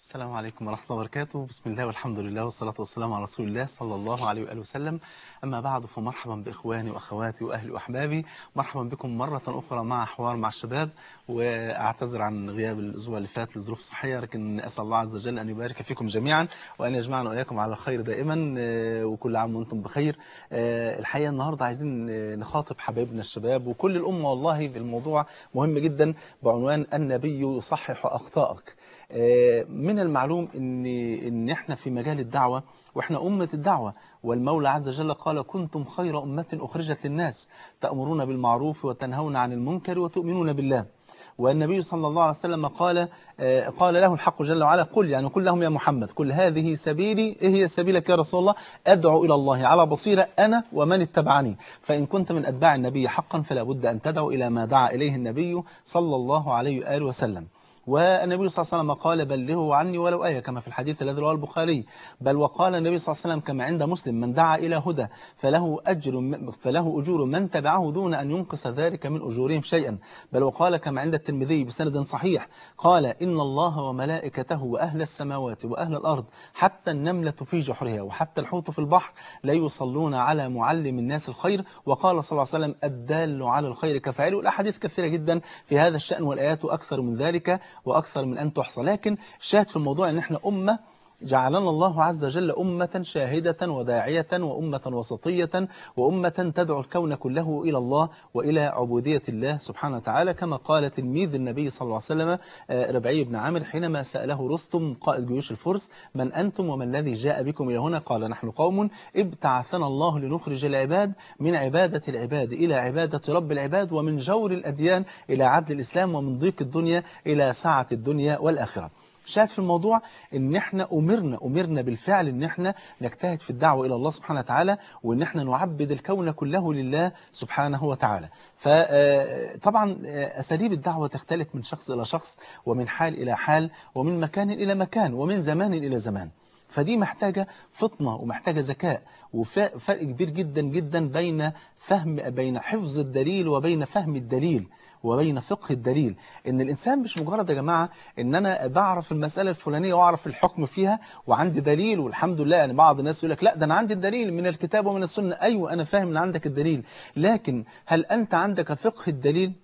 السلام عليكم ورحمة الله وبركاته بسم الله والحمد لله والصلاة والسلام على رسول الله صلى الله عليه وآله وسلم أما بعد فمرحبا بإخواني وأخواتي وأهلي وأحبابي مرحبا بكم مرة أخرى مع حوار مع الشباب وأعتذر عن غياب الأسبوع اللي فات لظروف صحية لكن أسأل الله عز وجل أن يبارك فيكم جميعا وأن يجمعنا وإياكم على الخير دائما آه، وكل عام وأنتم بخير آه، الحقيقة النهاردة عايزين آه، نخاطب حبايبنا الشباب وكل الأمة والله بالموضوع مهم جدا بعنوان النبي يصحح أخطائك آه، من المعلوم ان ان احنا في مجال الدعوه واحنا امه الدعوه والمولى عز وجل قال كنتم خير امه اخرجت للناس تامرون بالمعروف وتنهون عن المنكر وتؤمنون بالله والنبي صلى الله عليه وسلم قال آه، قال له الحق جل وعلا قل يعني قل لهم يا محمد قل هذه سبيلي ايه هي سبيلك يا رسول الله ادعو الى الله على بصيره انا ومن اتبعني فان كنت من اتباع النبي حقا فلا بد ان تدعو الى ما دعا اليه النبي صلى الله عليه واله وسلم والنبي صلى الله عليه وسلم قال بلغوا عني ولو آية كما في الحديث الذي رواه البخاري بل وقال النبي صلى الله عليه وسلم كما عند مسلم من دعا إلى هدى فله أجر فله أجور من تبعه دون أن ينقص ذلك من أجورهم شيئا بل وقال كما عند الترمذي بسند صحيح قال إن الله وملائكته وأهل السماوات وأهل الأرض حتى النملة في جحرها وحتى الحوت في البحر لا يصلون على معلم الناس الخير وقال صلى الله عليه وسلم الدال على الخير كفاعله الأحاديث كثيرة جدا في هذا الشأن والآيات أكثر من ذلك وأكثر من أن تحصى لكن الشاهد في الموضوع أن احنا أمة جعلنا الله عز وجل أمة شاهدة وداعية وأمة وسطية وأمة تدعو الكون كله إلى الله وإلى عبودية الله سبحانه وتعالى كما قال تلميذ النبي صلى الله عليه وسلم آه، ربعي بن عامر حينما سأله رستم قائد جيوش الفرس من أنتم وما الذي جاء بكم إلى هنا قال نحن قوم ابتعثنا الله لنخرج العباد من عبادة العباد إلى عبادة رب العباد ومن جور الأديان إلى عدل الإسلام ومن ضيق الدنيا إلى سعة الدنيا والآخرة شاهد في الموضوع ان احنا امرنا امرنا بالفعل ان احنا نجتهد في الدعوه الى الله سبحانه وتعالى وان احنا نعبد الكون كله لله سبحانه وتعالى فطبعا اساليب الدعوه تختلف من شخص الى شخص ومن حال الى حال ومن مكان الى مكان ومن زمان الى زمان فدي محتاجة فطنة ومحتاجة ذكاء وفرق كبير جدا جدا بين فهم بين حفظ الدليل وبين فهم الدليل وبين فقه الدليل ان الانسان مش مجرد يا جماعه ان انا بعرف المساله الفلانيه واعرف الحكم فيها وعندي دليل والحمد لله يعني بعض الناس يقول لك لا ده انا عندي الدليل من الكتاب ومن السنه ايوه انا فاهم ان عندك الدليل لكن هل انت عندك فقه الدليل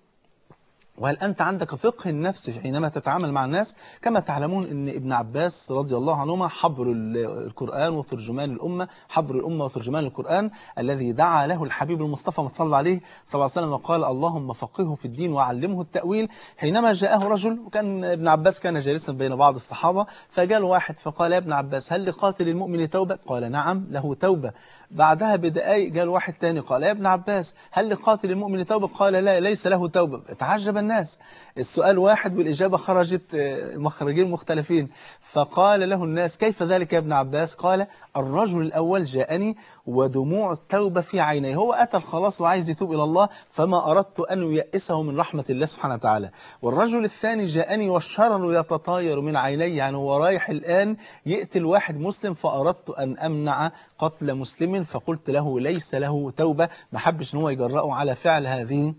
وهل أنت عندك فقه النفس حينما تتعامل مع الناس كما تعلمون أن ابن عباس رضي الله عنهما حبر القرآن وترجمان الأمة حبر الأمة وترجمان القرآن الذي دعا له الحبيب المصطفى صلى عليه صلى الله عليه وسلم وقال اللهم فقهه في الدين وعلمه التأويل حينما جاءه رجل وكان ابن عباس كان جالسا بين بعض الصحابة فجاء واحد فقال يا ابن عباس هل لقاتل المؤمن توبة قال نعم له توبة بعدها بدقائق جاء واحد تاني قال يا ابن عباس هل لقاتل المؤمن توبة قال لا ليس له توبة تعجب الناس السؤال واحد والإجابة خرجت آه، مخرجين مختلفين فقال له الناس كيف ذلك يا ابن عباس قال الرجل الأول جاءني ودموع التوبة في عينيه هو أتى الخلاص وعايز يتوب إلى الله فما أردت أن ييأسه من رحمة الله سبحانه وتعالى والرجل الثاني جاءني والشرر يتطاير من عيني يعني هو رايح الآن يقتل واحد مسلم فأردت أن أمنع قتل مسلم فقلت له ليس له توبة ما حبش أن هو يجرأه على فعل هذه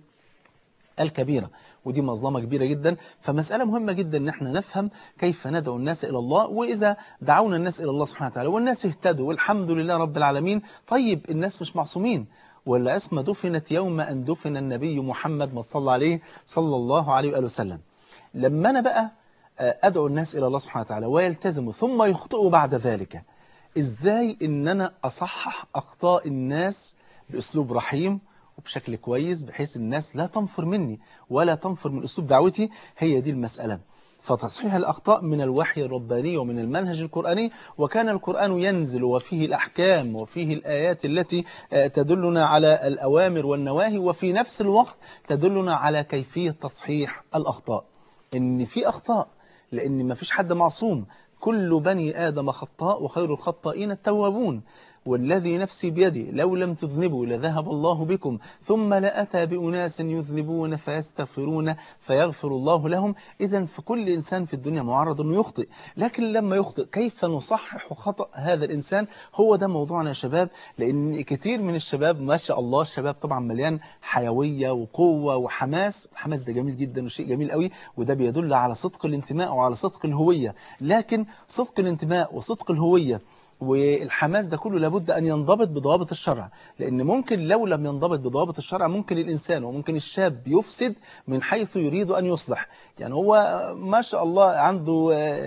الكبيرة ودي مظلمة كبيرة جدا فمسألة مهمة جدا ان احنا نفهم كيف ندعو الناس إلى الله وإذا دعونا الناس إلى الله سبحانه وتعالى والناس اهتدوا والحمد لله رب العالمين طيب الناس مش معصومين والعصمة دفنت يوم أن دفن النبي محمد ما صلى عليه صلى الله عليه وآله وسلم لما أنا بقى آه، أدعو الناس إلى الله سبحانه وتعالى ويلتزموا ثم يخطئوا بعد ذلك إزاي إن أنا أصحح أخطاء الناس بأسلوب رحيم وبشكل كويس بحيث الناس لا تنفر مني ولا تنفر من أسلوب دعوتي هي دي المسألة فتصحيح الأخطاء من الوحي الرباني ومن المنهج القرآني وكان القرآن ينزل وفيه الأحكام وفيه الآيات التي آه، تدلنا على الأوامر والنواهي وفي نفس الوقت تدلنا على كيفية تصحيح الأخطاء إن في أخطاء لأن ما فيش حد معصوم كل بني آدم خطاء وخير الخطائين التوابون والذي نفسي بيدي لو لم تذنبوا لذهب الله بكم ثم لأتى بأناس يذنبون فيستغفرون فيغفر الله لهم إذا فكل إنسان في الدنيا معرض أنه يخطئ لكن لما يخطئ كيف نصحح خطأ هذا الإنسان هو ده موضوعنا يا شباب لأن كتير من الشباب ما شاء الله الشباب طبعا مليان حيوية وقوة وحماس الحماس ده جميل جدا وشيء جميل قوي وده بيدل على صدق الانتماء وعلى صدق الهوية لكن صدق الانتماء وصدق الهوية والحماس ده كله لابد أن ينضبط بضوابط الشرع لأن ممكن لو لم ينضبط بضوابط الشرع ممكن الإنسان وممكن الشاب يفسد من حيث يريد أن يصلح يعني هو ما شاء الله عنده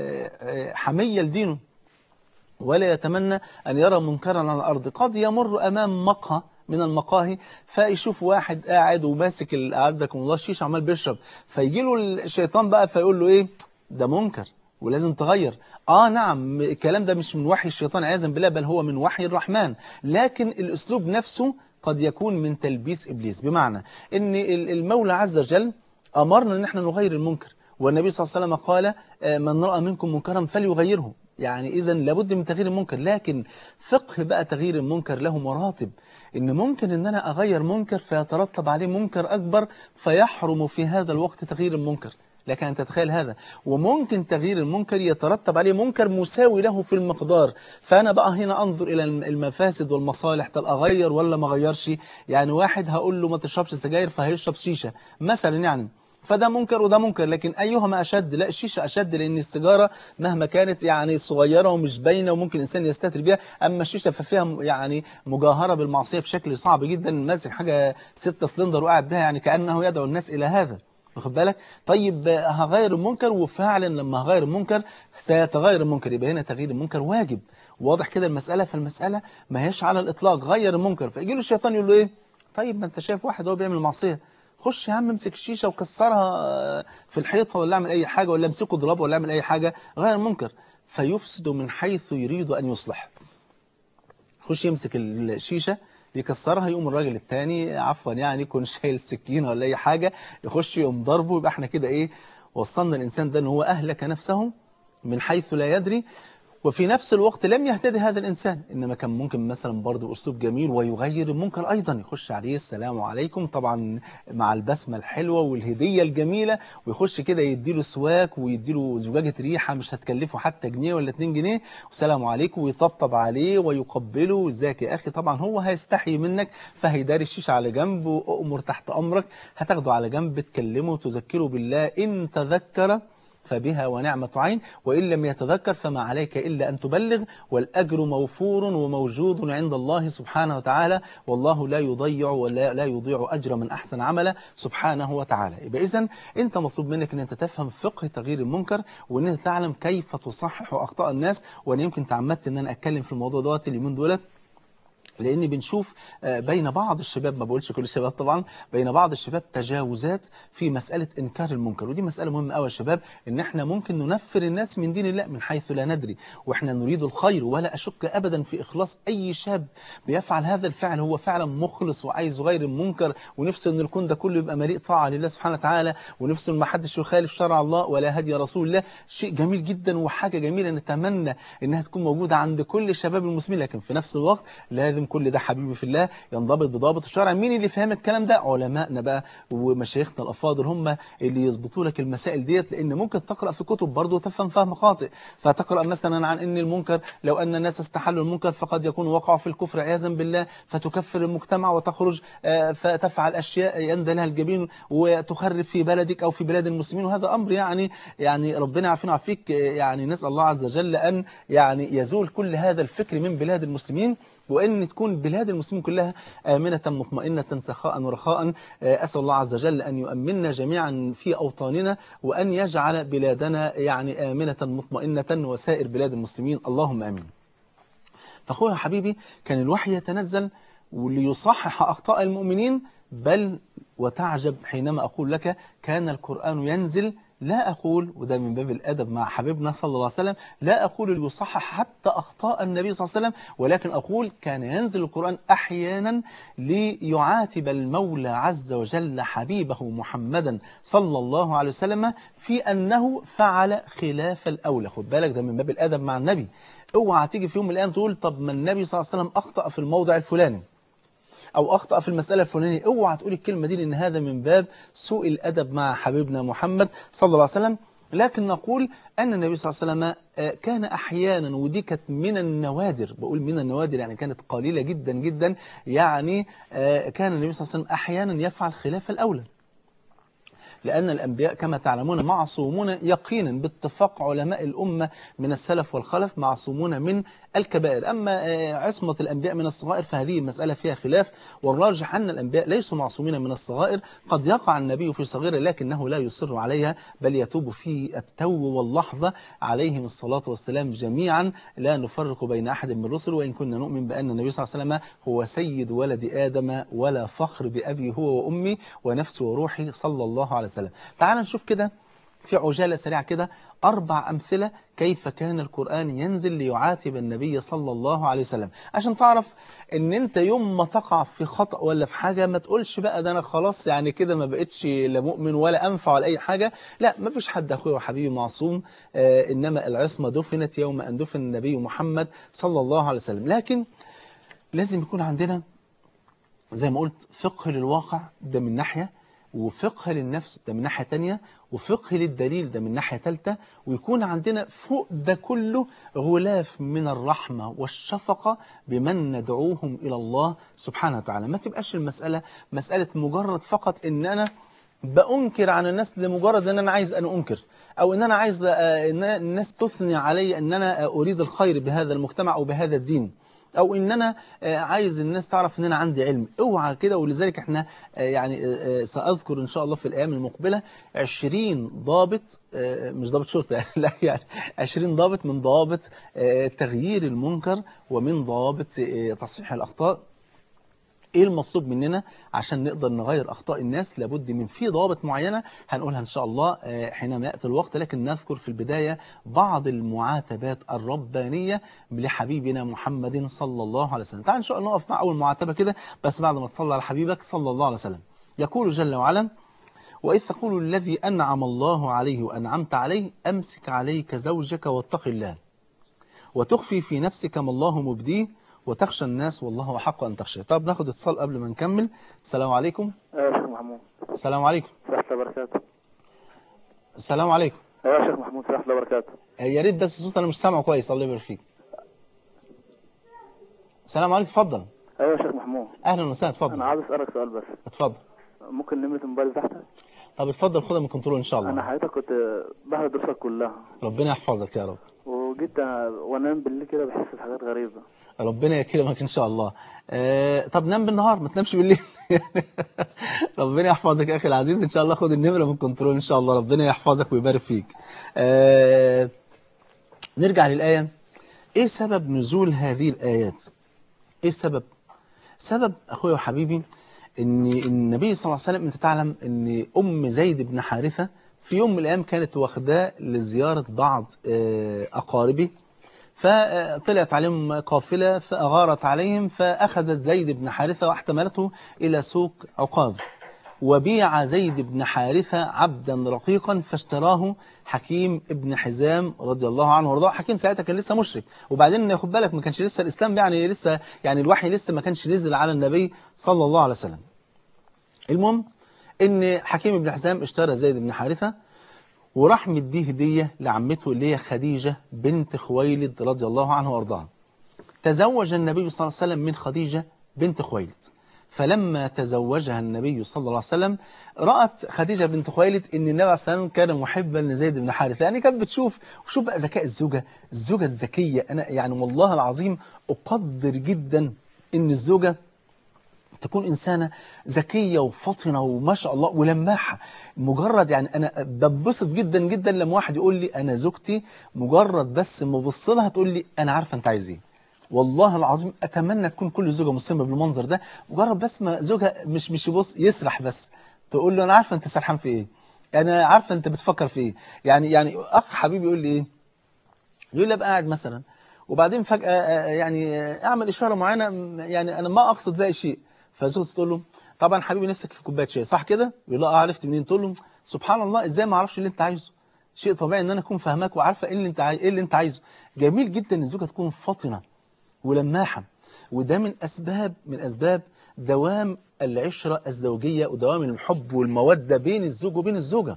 حمية لدينه ولا يتمنى أن يرى منكرا على الأرض قد يمر أمام مقهى من المقاهي فيشوف واحد قاعد وماسك أعزكم الله الشيشة عمال بيشرب فيجي له الشيطان بقى فيقول له إيه ده منكر ولازم تغير آه نعم الكلام ده مش من وحي الشيطان عياذا بالله بل هو من وحي الرحمن لكن الأسلوب نفسه قد يكون من تلبيس إبليس بمعنى أن المولى عز وجل أمرنا أن احنا نغير المنكر والنبي صلى الله عليه وسلم قال من رأى منكم منكرا فليغيره يعني إذا لابد من تغيير المنكر لكن فقه بقى تغيير المنكر له مراتب إن ممكن إن أنا أغير منكر فيترتب عليه منكر أكبر فيحرم في هذا الوقت تغيير المنكر لك أن تتخيل هذا وممكن تغيير المنكر يترتب عليه منكر مساوي له في المقدار فأنا بقى هنا أنظر إلى المفاسد والمصالح طب أغير ولا ما أغيرش يعني واحد هقول له ما تشربش سجاير فهيشرب شيشة مثلا يعني فده منكر وده منكر لكن أيهما أشد لا الشيشة أشد لأن السيجارة مهما كانت يعني صغيرة ومش باينة وممكن الإنسان يستهتر بيها أما الشيشة ففيها يعني مجاهرة بالمعصية بشكل صعب جدا ماسك حاجة ستة سلندر وقاعد بها يعني كأنه يدعو الناس إلى هذا واخد بالك طيب هغير المنكر وفعلا لما هغير المنكر سيتغير المنكر يبقى هنا تغيير المنكر واجب واضح كده المسألة فالمسألة ما هيش على الإطلاق غير المنكر فيجي له الشيطان يقول له إيه طيب ما أنت شايف واحد هو بيعمل معصية خش يا عم امسك الشيشة وكسرها في الحيطة ولا اعمل أي حاجة ولا امسكه اضربه ولا اعمل أي حاجة غير المنكر فيفسد من حيث يريد أن يصلح خش يمسك الشيشة يكسرها يقوم الراجل التاني عفوا يعني يكون شايل سكينه ولا اي حاجه يخش يقوم ضربه يبقى احنا كده ايه وصلنا الانسان ده ان هو اهلك نفسه من حيث لا يدري وفي نفس الوقت لم يهتدي هذا الإنسان إنما كان ممكن مثلا برضه أسلوب جميل ويغير المنكر أيضا يخش عليه السلام عليكم طبعا مع البسمة الحلوة والهدية الجميلة ويخش كده يديله سواك ويديله زجاجة ريحة مش هتكلفه حتى جنيه ولا 2 جنيه والسلام عليكم ويطبطب عليه ويقبله ازيك يا أخي طبعا هو هيستحي منك فهيداري الشيشة على جنب وأمر تحت أمرك هتاخده على جنب تكلمه وتذكره بالله إن تذكر فبها ونعمة عين وإن لم يتذكر فما عليك إلا أن تبلغ والأجر موفور وموجود عند الله سبحانه وتعالى والله لا يضيع ولا لا يضيع أجر من أحسن عملا سبحانه وتعالى يبقى إذن أنت مطلوب منك أن أنت تفهم فقه تغيير المنكر وأن أنت تعلم كيف تصحح أخطاء الناس وأنا يمكن تعمدت أن أنا أتكلم في الموضوع دوت اليومين دولت لأن بنشوف بين بعض الشباب ما بقولش كل الشباب طبعا بين بعض الشباب تجاوزات في مسألة إنكار المنكر ودي مسألة مهمة قوي يا شباب إن إحنا ممكن ننفر الناس من دين الله من حيث لا ندري وإحنا نريد الخير ولا أشك أبدا في إخلاص أي شاب بيفعل هذا الفعل هو فعلا مخلص وعايز غير المنكر ونفسه إن الكون ده كله يبقى مليء طاعة لله سبحانه وتعالى ونفسه إن ما حدش يخالف شرع الله ولا هدي رسول الله شيء جميل جدا وحاجة جميلة نتمنى إنها تكون موجودة عند كل شباب المسلمين لكن في نفس الوقت لازم كل ده حبيبي في الله ينضبط بضابط الشرع مين اللي فهم الكلام ده علمائنا بقى ومشايخنا الافاضل هم اللي يظبطوا لك المسائل ديت لان ممكن تقرا في كتب برضه وتفهم فهم خاطئ فتقرا مثلا عن ان المنكر لو ان الناس استحلوا المنكر فقد يكون وقعوا في الكفر عياذا بالله فتكفر المجتمع وتخرج فتفعل اشياء يندى لها الجبين وتخرب في بلدك او في بلاد المسلمين وهذا امر يعني يعني ربنا يعافينا ويعافيك يعني نسال الله عز وجل ان يعني يزول كل هذا الفكر من بلاد المسلمين وأن تكون بلاد المسلمين كلها آمنة مطمئنة سخاء ورخاء أسأل الله عز وجل أن يؤمننا جميعا في أوطاننا وأن يجعل بلادنا يعني آمنة مطمئنة وسائر بلاد المسلمين اللهم آمين فأخويا حبيبي كان الوحي يتنزل وليصحح أخطاء المؤمنين بل وتعجب حينما أقول لك كان القرآن ينزل لا أقول وده من باب الأدب مع حبيبنا صلى الله عليه وسلم لا أقول ليصحح حتى أخطاء النبي صلى الله عليه وسلم ولكن أقول كان ينزل القرآن أحيانا ليعاتب المولى عز وجل حبيبه محمدا صلى الله عليه وسلم في أنه فعل خلاف الأولى خد بالك ده من باب الأدب مع النبي اوعى تيجي في يوم من الأيام تقول طب ما النبي صلى الله عليه وسلم أخطأ في الموضع الفلاني أو أخطأ في المسألة الفلانية اوعى تقول الكلمة دي لأن هذا من باب سوء الأدب مع حبيبنا محمد صلى الله عليه وسلم لكن نقول أن النبي صلى الله عليه وسلم كان أحيانا ودي كانت من النوادر بقول من النوادر يعني كانت قليلة جدا جدا يعني كان النبي صلى الله عليه وسلم أحيانا يفعل خلاف الأولى لأن الأنبياء كما تعلمون معصومون يقينا باتفاق علماء الأمة من السلف والخلف معصومون من الكبائر أما عصمة الأنبياء من الصغائر فهذه المسألة فيها خلاف والراجح أن الأنبياء ليسوا معصومين من الصغائر قد يقع النبي في صغيرة لكنه لا يصر عليها بل يتوب في التو واللحظة عليهم الصلاة والسلام جميعا لا نفرق بين أحد من الرسل وإن كنا نؤمن بأن النبي صلى الله عليه وسلم هو سيد ولد آدم ولا فخر بأبي هو وأمي ونفسي وروحي صلى الله عليه وسلم تعال نشوف كده في عجالة سريعة كده أربع أمثلة كيف كان القرآن ينزل ليعاتب النبي صلى الله عليه وسلم عشان تعرف ان انت يوم ما تقع في خطأ ولا في حاجة ما تقولش بقى ده انا خلاص يعني كده ما بقتش لا مؤمن ولا أنفع ولا أي حاجة لا ما فيش حد أخوي وحبيبي معصوم آه إنما العصمة دفنت يوم أن دفن النبي محمد صلى الله عليه وسلم لكن لازم يكون عندنا زي ما قلت فقه للواقع ده من ناحية وفقه للنفس ده من ناحية تانية وفقه للدليل ده من ناحية ثالثة ويكون عندنا فوق ده كله غلاف من الرحمة والشفقة بمن ندعوهم إلى الله سبحانه وتعالى ما تبقاش المسألة مسألة مجرد فقط إن أنا بأنكر عن الناس لمجرد أن أنا عايز أن أنكر أو أن أنا عايز أن الناس تثني علي أن أنا أريد الخير بهذا المجتمع أو بهذا الدين او ان انا عايز الناس تعرف ان انا عندي علم اوعى كده ولذلك احنا يعني ساذكر ان شاء الله في الايام المقبله 20 ضابط مش ضابط شرطه لا يعني 20 ضابط من ضوابط تغيير المنكر ومن ضوابط تصحيح الاخطاء ايه المطلوب مننا عشان نقدر نغير اخطاء الناس لابد من في ضوابط معينه هنقولها ان شاء الله حينما ياتي الوقت لكن نذكر في البدايه بعض المعاتبات الربانيه لحبيبنا محمد صلى الله عليه وسلم تعال ان شاء الله نقف مع اول معاتبه كده بس بعد ما تصلي على حبيبك صلى الله عليه وسلم يقول جل وعلا وإذ تقول الذي أنعم الله عليه وأنعمت عليه أمسك عليك زوجك واتق الله وتخفي في نفسك ما الله مبديه وتخشى الناس والله أحق أن تخشى طب ناخد اتصال قبل ما نكمل السلام عليكم ايوه يا شيخ محمود السلام عليكم ورحمة الله وبركاته السلام عليكم ايوه يا شيخ محمود ورحمة الله وبركاته يا ريت بس الصوت أنا مش سامعه كويس الله يبارك فيك السلام عليكم اتفضل ايوه يا شيخ محمود أهلا وسهلا انا اتفضل عاوز اسالك سؤال بس اتفضل ممكن نمرة الموبايل تحت طب اتفضل خدها من كنترول إن شاء انا الله حضرتك كنت بحضر دروسك كلها ربنا يحفظك يا رب وجيت أنا- وانام بالليل كده بحس بحاجات غريبة ربنا يكرمك ان شاء الله آه طب نام بالنهار ما تنامش بالليل ربنا يحفظك يا اخي العزيز ان شاء الله خد النمره من كنترول ان شاء الله ربنا يحفظك ويبارك فيك آه نرجع للايه ايه سبب نزول هذه الايات ايه السبب سبب اخويا وحبيبي ان النبي صلى الله عليه وسلم انت تعلم ان ام زيد بن حارثه في يوم من الايام كانت واخداه لزياره بعض آه، اقاربه فطلعت عليهم قافلة فأغارت عليهم فأخذت زيد بن حارثة واحتملته إلى سوق عقاب وبيع زيد بن حارثة عبدا رقيقا فاشتراه حكيم ابن حزام رضي الله عنه وارضاه حكيم ساعتها كان لسه مشرك وبعدين ياخد بالك ما كانش لسه الإسلام يعني لسه يعني الوحي لسه ما كانش نزل على النبي صلى الله عليه وسلم المهم ان حكيم بن حزام اشترى زيد بن حارثة وراح مديه هدية لعمته اللي هي خديجة بنت خويلد رضي الله عنها وارضاها تزوج النبي صلى الله عليه وسلم من خديجة بنت خويلد فلما تزوجها النبي صلى الله عليه وسلم رأت خديجة بنت خويلد ان النبي عليه الصلاة والسلام كان محبا لزيد بن حارثة يعني كانت بتشوف وشوف بقى ذكاء الزوجة الزوجة الذكية أنا يعني والله العظيم أقدر جدا ان الزوجة تكون إنسانة ذكية وفطنة وما شاء الله ولماحة مجرد يعني أنا ببسط جدا جدا لما واحد يقول لي أنا زوجتي مجرد بس ما ابص لها تقول لي أنا عارفة أنت عايز إيه والله العظيم أتمنى تكون كل زوجة مسلمة بالمنظر ده مجرد بس ما زوجها مش مش يبص يسرح بس تقول له أنا عارفة أنت سرحان في إيه انا عارفه انت بتفكر في ايه يعني يعني اخ حبيبي يقول لي ايه يقول لي ابقى قاعد مثلا وبعدين فجاه آه، يعني آه، اعمل اشاره معينه م- يعني انا ما اقصد بها شيء فزوجتي تقول له طبعا حبيبي نفسك في كوبايه شاي صح كده يقول لها اه عرفت منين تقول له سبحان الله ازاي ما اعرفش اللي انت عايزه شيء طبيعي ان انا اكون فاهماك وعارفه ايه اللي انت عايز ايه اللي انت عايزه جميل جدا ان الزوجه تكون فطنه ولماحه وده من اسباب من اسباب دوام العشره الزوجيه ودوام الحب والموده بين الزوج وبين الزوجه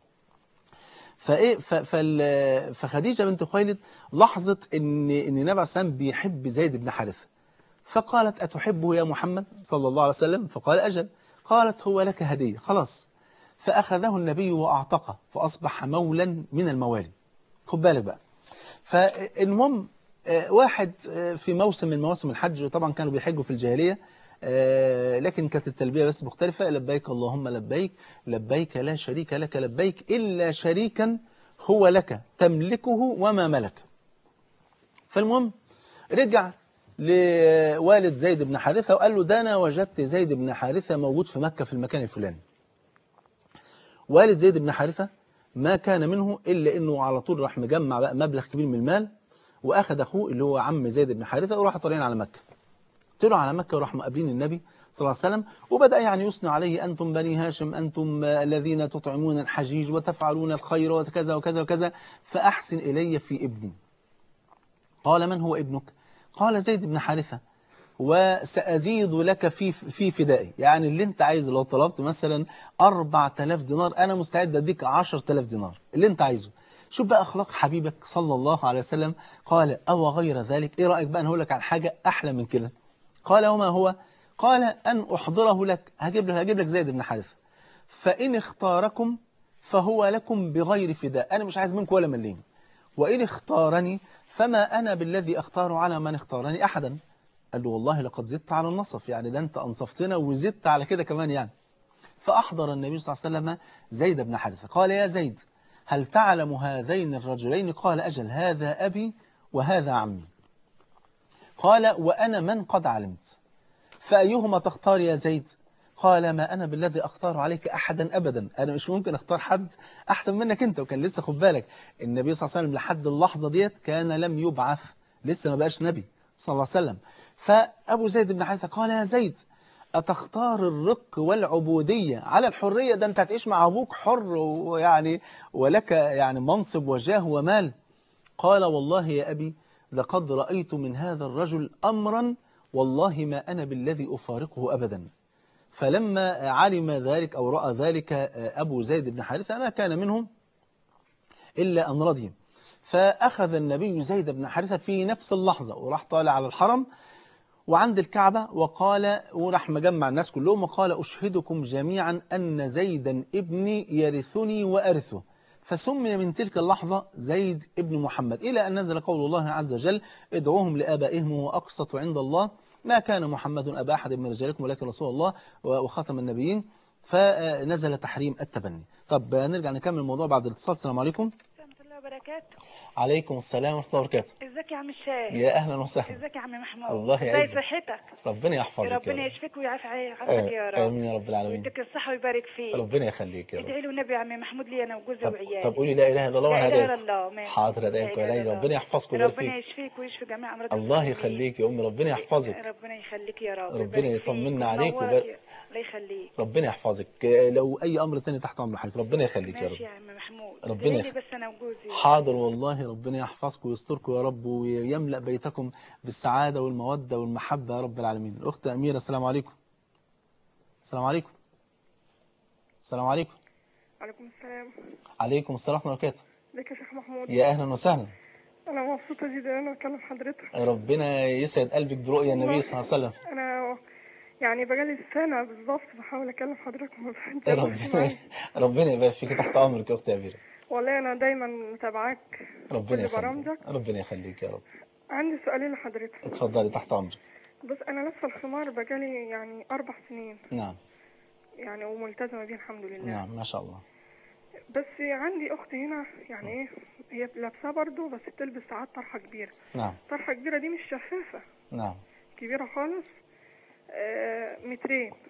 فايه ف- فال- فخديجه بنت خويلد لاحظت ان ان النبي عليه السلام بيحب زيد بن حارثه فقالت اتحبه يا محمد صلى الله عليه وسلم فقال اجل قالت هو لك هديه خلاص فاخذه النبي واعتقه فاصبح مولا من الموالي خد بالك بقى فالمهم آه، واحد آه، في موسم من مواسم الحج طبعا كانوا بيحجوا في الجاهليه آه، لكن كانت التلبيه بس مختلفه لبيك اللهم لبيك لبيك لا شريك لك لبيك الا شريكا هو لك تملكه وما ملك فالمهم رجع لوالد زيد بن حارثه وقال له ده انا وجدت زيد بن حارثه موجود في مكه في المكان الفلاني والد زيد بن حارثة ما كان منه إلا أنه على طول راح مجمع بقى مبلغ كبير من المال وأخذ أخوه اللي هو عم زيد بن حارثة وراحوا طالعين على مكة طلعوا على مكة وراحوا مقابلين النبي صلى الله عليه وسلم وبدأ يعني يثنى عليه أنتم بني هاشم أنتم آه، الذين تطعمون الحجيج وتفعلون الخير وكذا وكذا وكذا فأحسن إلي في ابني قال من هو ابنك قال زيد بن حارثة وسأزيد لك في في فدائي يعني اللي انت عايزه لو طلبت مثلا 4000 دينار انا مستعد اديك 10000 دينار اللي انت عايزه شوف بقى اخلاق حبيبك صلى الله عليه وسلم قال او غير ذلك ايه رايك بقى انا هقول لك عن حاجه احلى من كده قال وما هو قال ان احضره لك هجيب لك هجيب لك زيد بن حارثه فان اختاركم فهو لكم بغير فداء انا مش عايز منكم ولا مليم وإن اختارني فما أنا بالذي أختار على من اختارني أحدا قال له والله لقد زدت على النصف يعني ده أنت أنصفتنا وزدت على كده كمان يعني فأحضر النبي صلى الله عليه وسلم زيد بن حارثة قال يا زيد هل تعلم هذين الرجلين قال أجل هذا أبي وهذا عمي قال وأنا من قد علمت فأيهما تختار يا زيد قال ما أنا بالذي أختار عليك أحدا أبدا أنا مش ممكن أختار حد أحسن منك أنت وكان لسه خد بالك النبي صلى الله عليه وسلم لحد اللحظة ديت كان لم يبعث لسه ما بقاش نبي صلى الله عليه وسلم فأبو زيد بن حارثة قال يا زيد أتختار الرق والعبودية على الحرية ده أنت هتعيش مع أبوك حر ويعني ولك يعني منصب وجاه ومال قال والله يا أبي لقد رأيت من هذا الرجل أمرا والله ما أنا بالذي أفارقه أبدا فلما علم ذلك أو رأى ذلك أبو زيد بن حارثة ما كان منهم إلا أن رضي فأخذ النبي زيد بن حارثة في نفس اللحظة وراح طالع على الحرم وعند الكعبة وقال وراح مجمع الناس كلهم وقال أشهدكم جميعا أن زيدا ابني يرثني وأرثه فسمي من تلك اللحظة زيد ابن محمد إلى أن نزل قول الله عز وجل ادعوهم لآبائهم وأقسط عند الله ما كان محمد أبا أحد من رجالكم ولكن رسول الله وخاتم النبيين فنزل تحريم التبني طب نرجع نكمل الموضوع بعد الاتصال السلام عليكم ورحمة الله وبركاته عليكم السلام ورحمة الله وبركاته ازيك يا عم الشاي يا أهلا وسهلا ازيك يا عم محمود الله ازاي يعزك. صحتك ربنا يحفظك ربنا يا رب. يشفيك ويعافي عافيك آه، يا رب آمين يا رب العالمين ويديك الصحة ويبارك فيك ربنا يخليك يا رب ادعي له النبي يا عم محمود لي انا وجوزي طب, وعيالي طب قولي لا إله إلا الله لا وأنا اله الا هداك الله ماشي. حاضر لا هداك إله إلا ولا الله. ربنا يحفظك ويبارك ربنا فيك يشفيك ويشفي جميع امراض الله المسلمين. يخليك يا أمي ربنا يحفظك ربنا يخليك يا رب ربنا ويبارك فيك يطمنا عليك وينورك ويبارك- يا- الله يخليك ربنا يحفظك آه، لو أي أمر تاني تحت أمر حضرتك ربنا يخليك يا ماشي رب يا عم محمود ربنا ادعي لي يخ- بس انا وجوزي حاضر والله ربنا يحفظكم ويستركم يا رب ويملأ بيتكم بالسعادة والمودة والمحبة يا رب العالمين الأخت أميرة السلام عليكم السلام عليكم السلام عليكم وعليكم السلام عليكم السلام ورحمة الله وبركاته ازيك يا شيخ محمود يا أهلا وسهلا انا مبسوطه جدا ان انا بكلم حضرتك ربنا يسعد قلبك برؤيا النبي صلى الله عليه وسلم انا يعني بقالي سنه بالظبط بحاول اكلم حضرتك وما بفهمش ربنا ربنا يبارك فيك تحت امرك يا اختي اميره والله انا دايما متابعاك ربنا كل يخليك برامجك ربنا يخليك يا رب عندي سؤالين لحضرتك اتفضلي تحت امرك بص انا لابسه الخمار بقالي يعني اربع سنين نعم يعني وملتزمه بيه الحمد لله نعم ما شاء الله بس عندي اخت هنا يعني ايه هي لابساه برضه بس بتلبس ساعات طرحه كبيره نعم طرحه كبيره دي مش شفافه نعم كبيره خالص آه مترين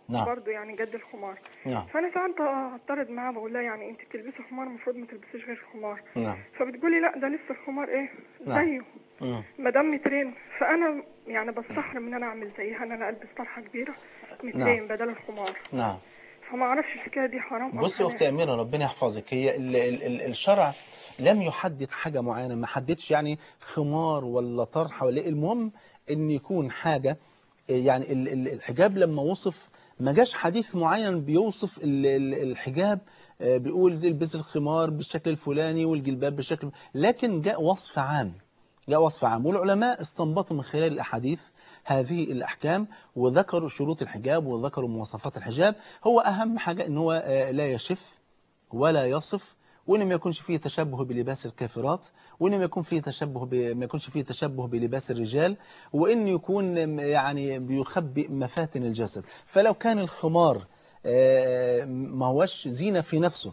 نعم. برضه يعني جد الخمار نعم فانا ساعات اعترض معاها بقول لها يعني انت بتلبسي خمار المفروض ما تلبسيش غير خمار نعم فبتقولي لا ده لسه الخمار ايه نعم. زيه مم. مدام مترين فانا يعني بستحرم ان انا اعمل زيها ان انا البس طرحه كبيره مترين بدل الخمار نعم فما اعرفش الحكايه دي حرام او بصي يا حلال. اختي اميره ربنا يحفظك هي ال ال ال الشرع لم يحدد حاجه معينه ما حددش يعني خمار ولا طرحه ولا إيه. المهم ان يكون حاجه يعني ال- ال- الحجاب لما وصف ما جاش حديث معين بيوصف ال- ال- الحجاب آه، بيقول البس الخمار بالشكل الفلاني والجلباب بالشكل لكن جاء وصف عام جاء وصف عام والعلماء استنبطوا من خلال الأحاديث هذه الأحكام وذكروا شروط الحجاب وذكروا مواصفات الحجاب هو أهم حاجة أن هو آه، لا يشف ولا يصف وان ما يكونش فيه تشبه بلباس الكافرات وان ما يكون فيه تشبه ب... ما يكونش فيه تشبه بلباس الرجال وان يكون يعني بيخبئ مفاتن الجسد فلو كان الخمار آه، ما هوش زينة في نفسه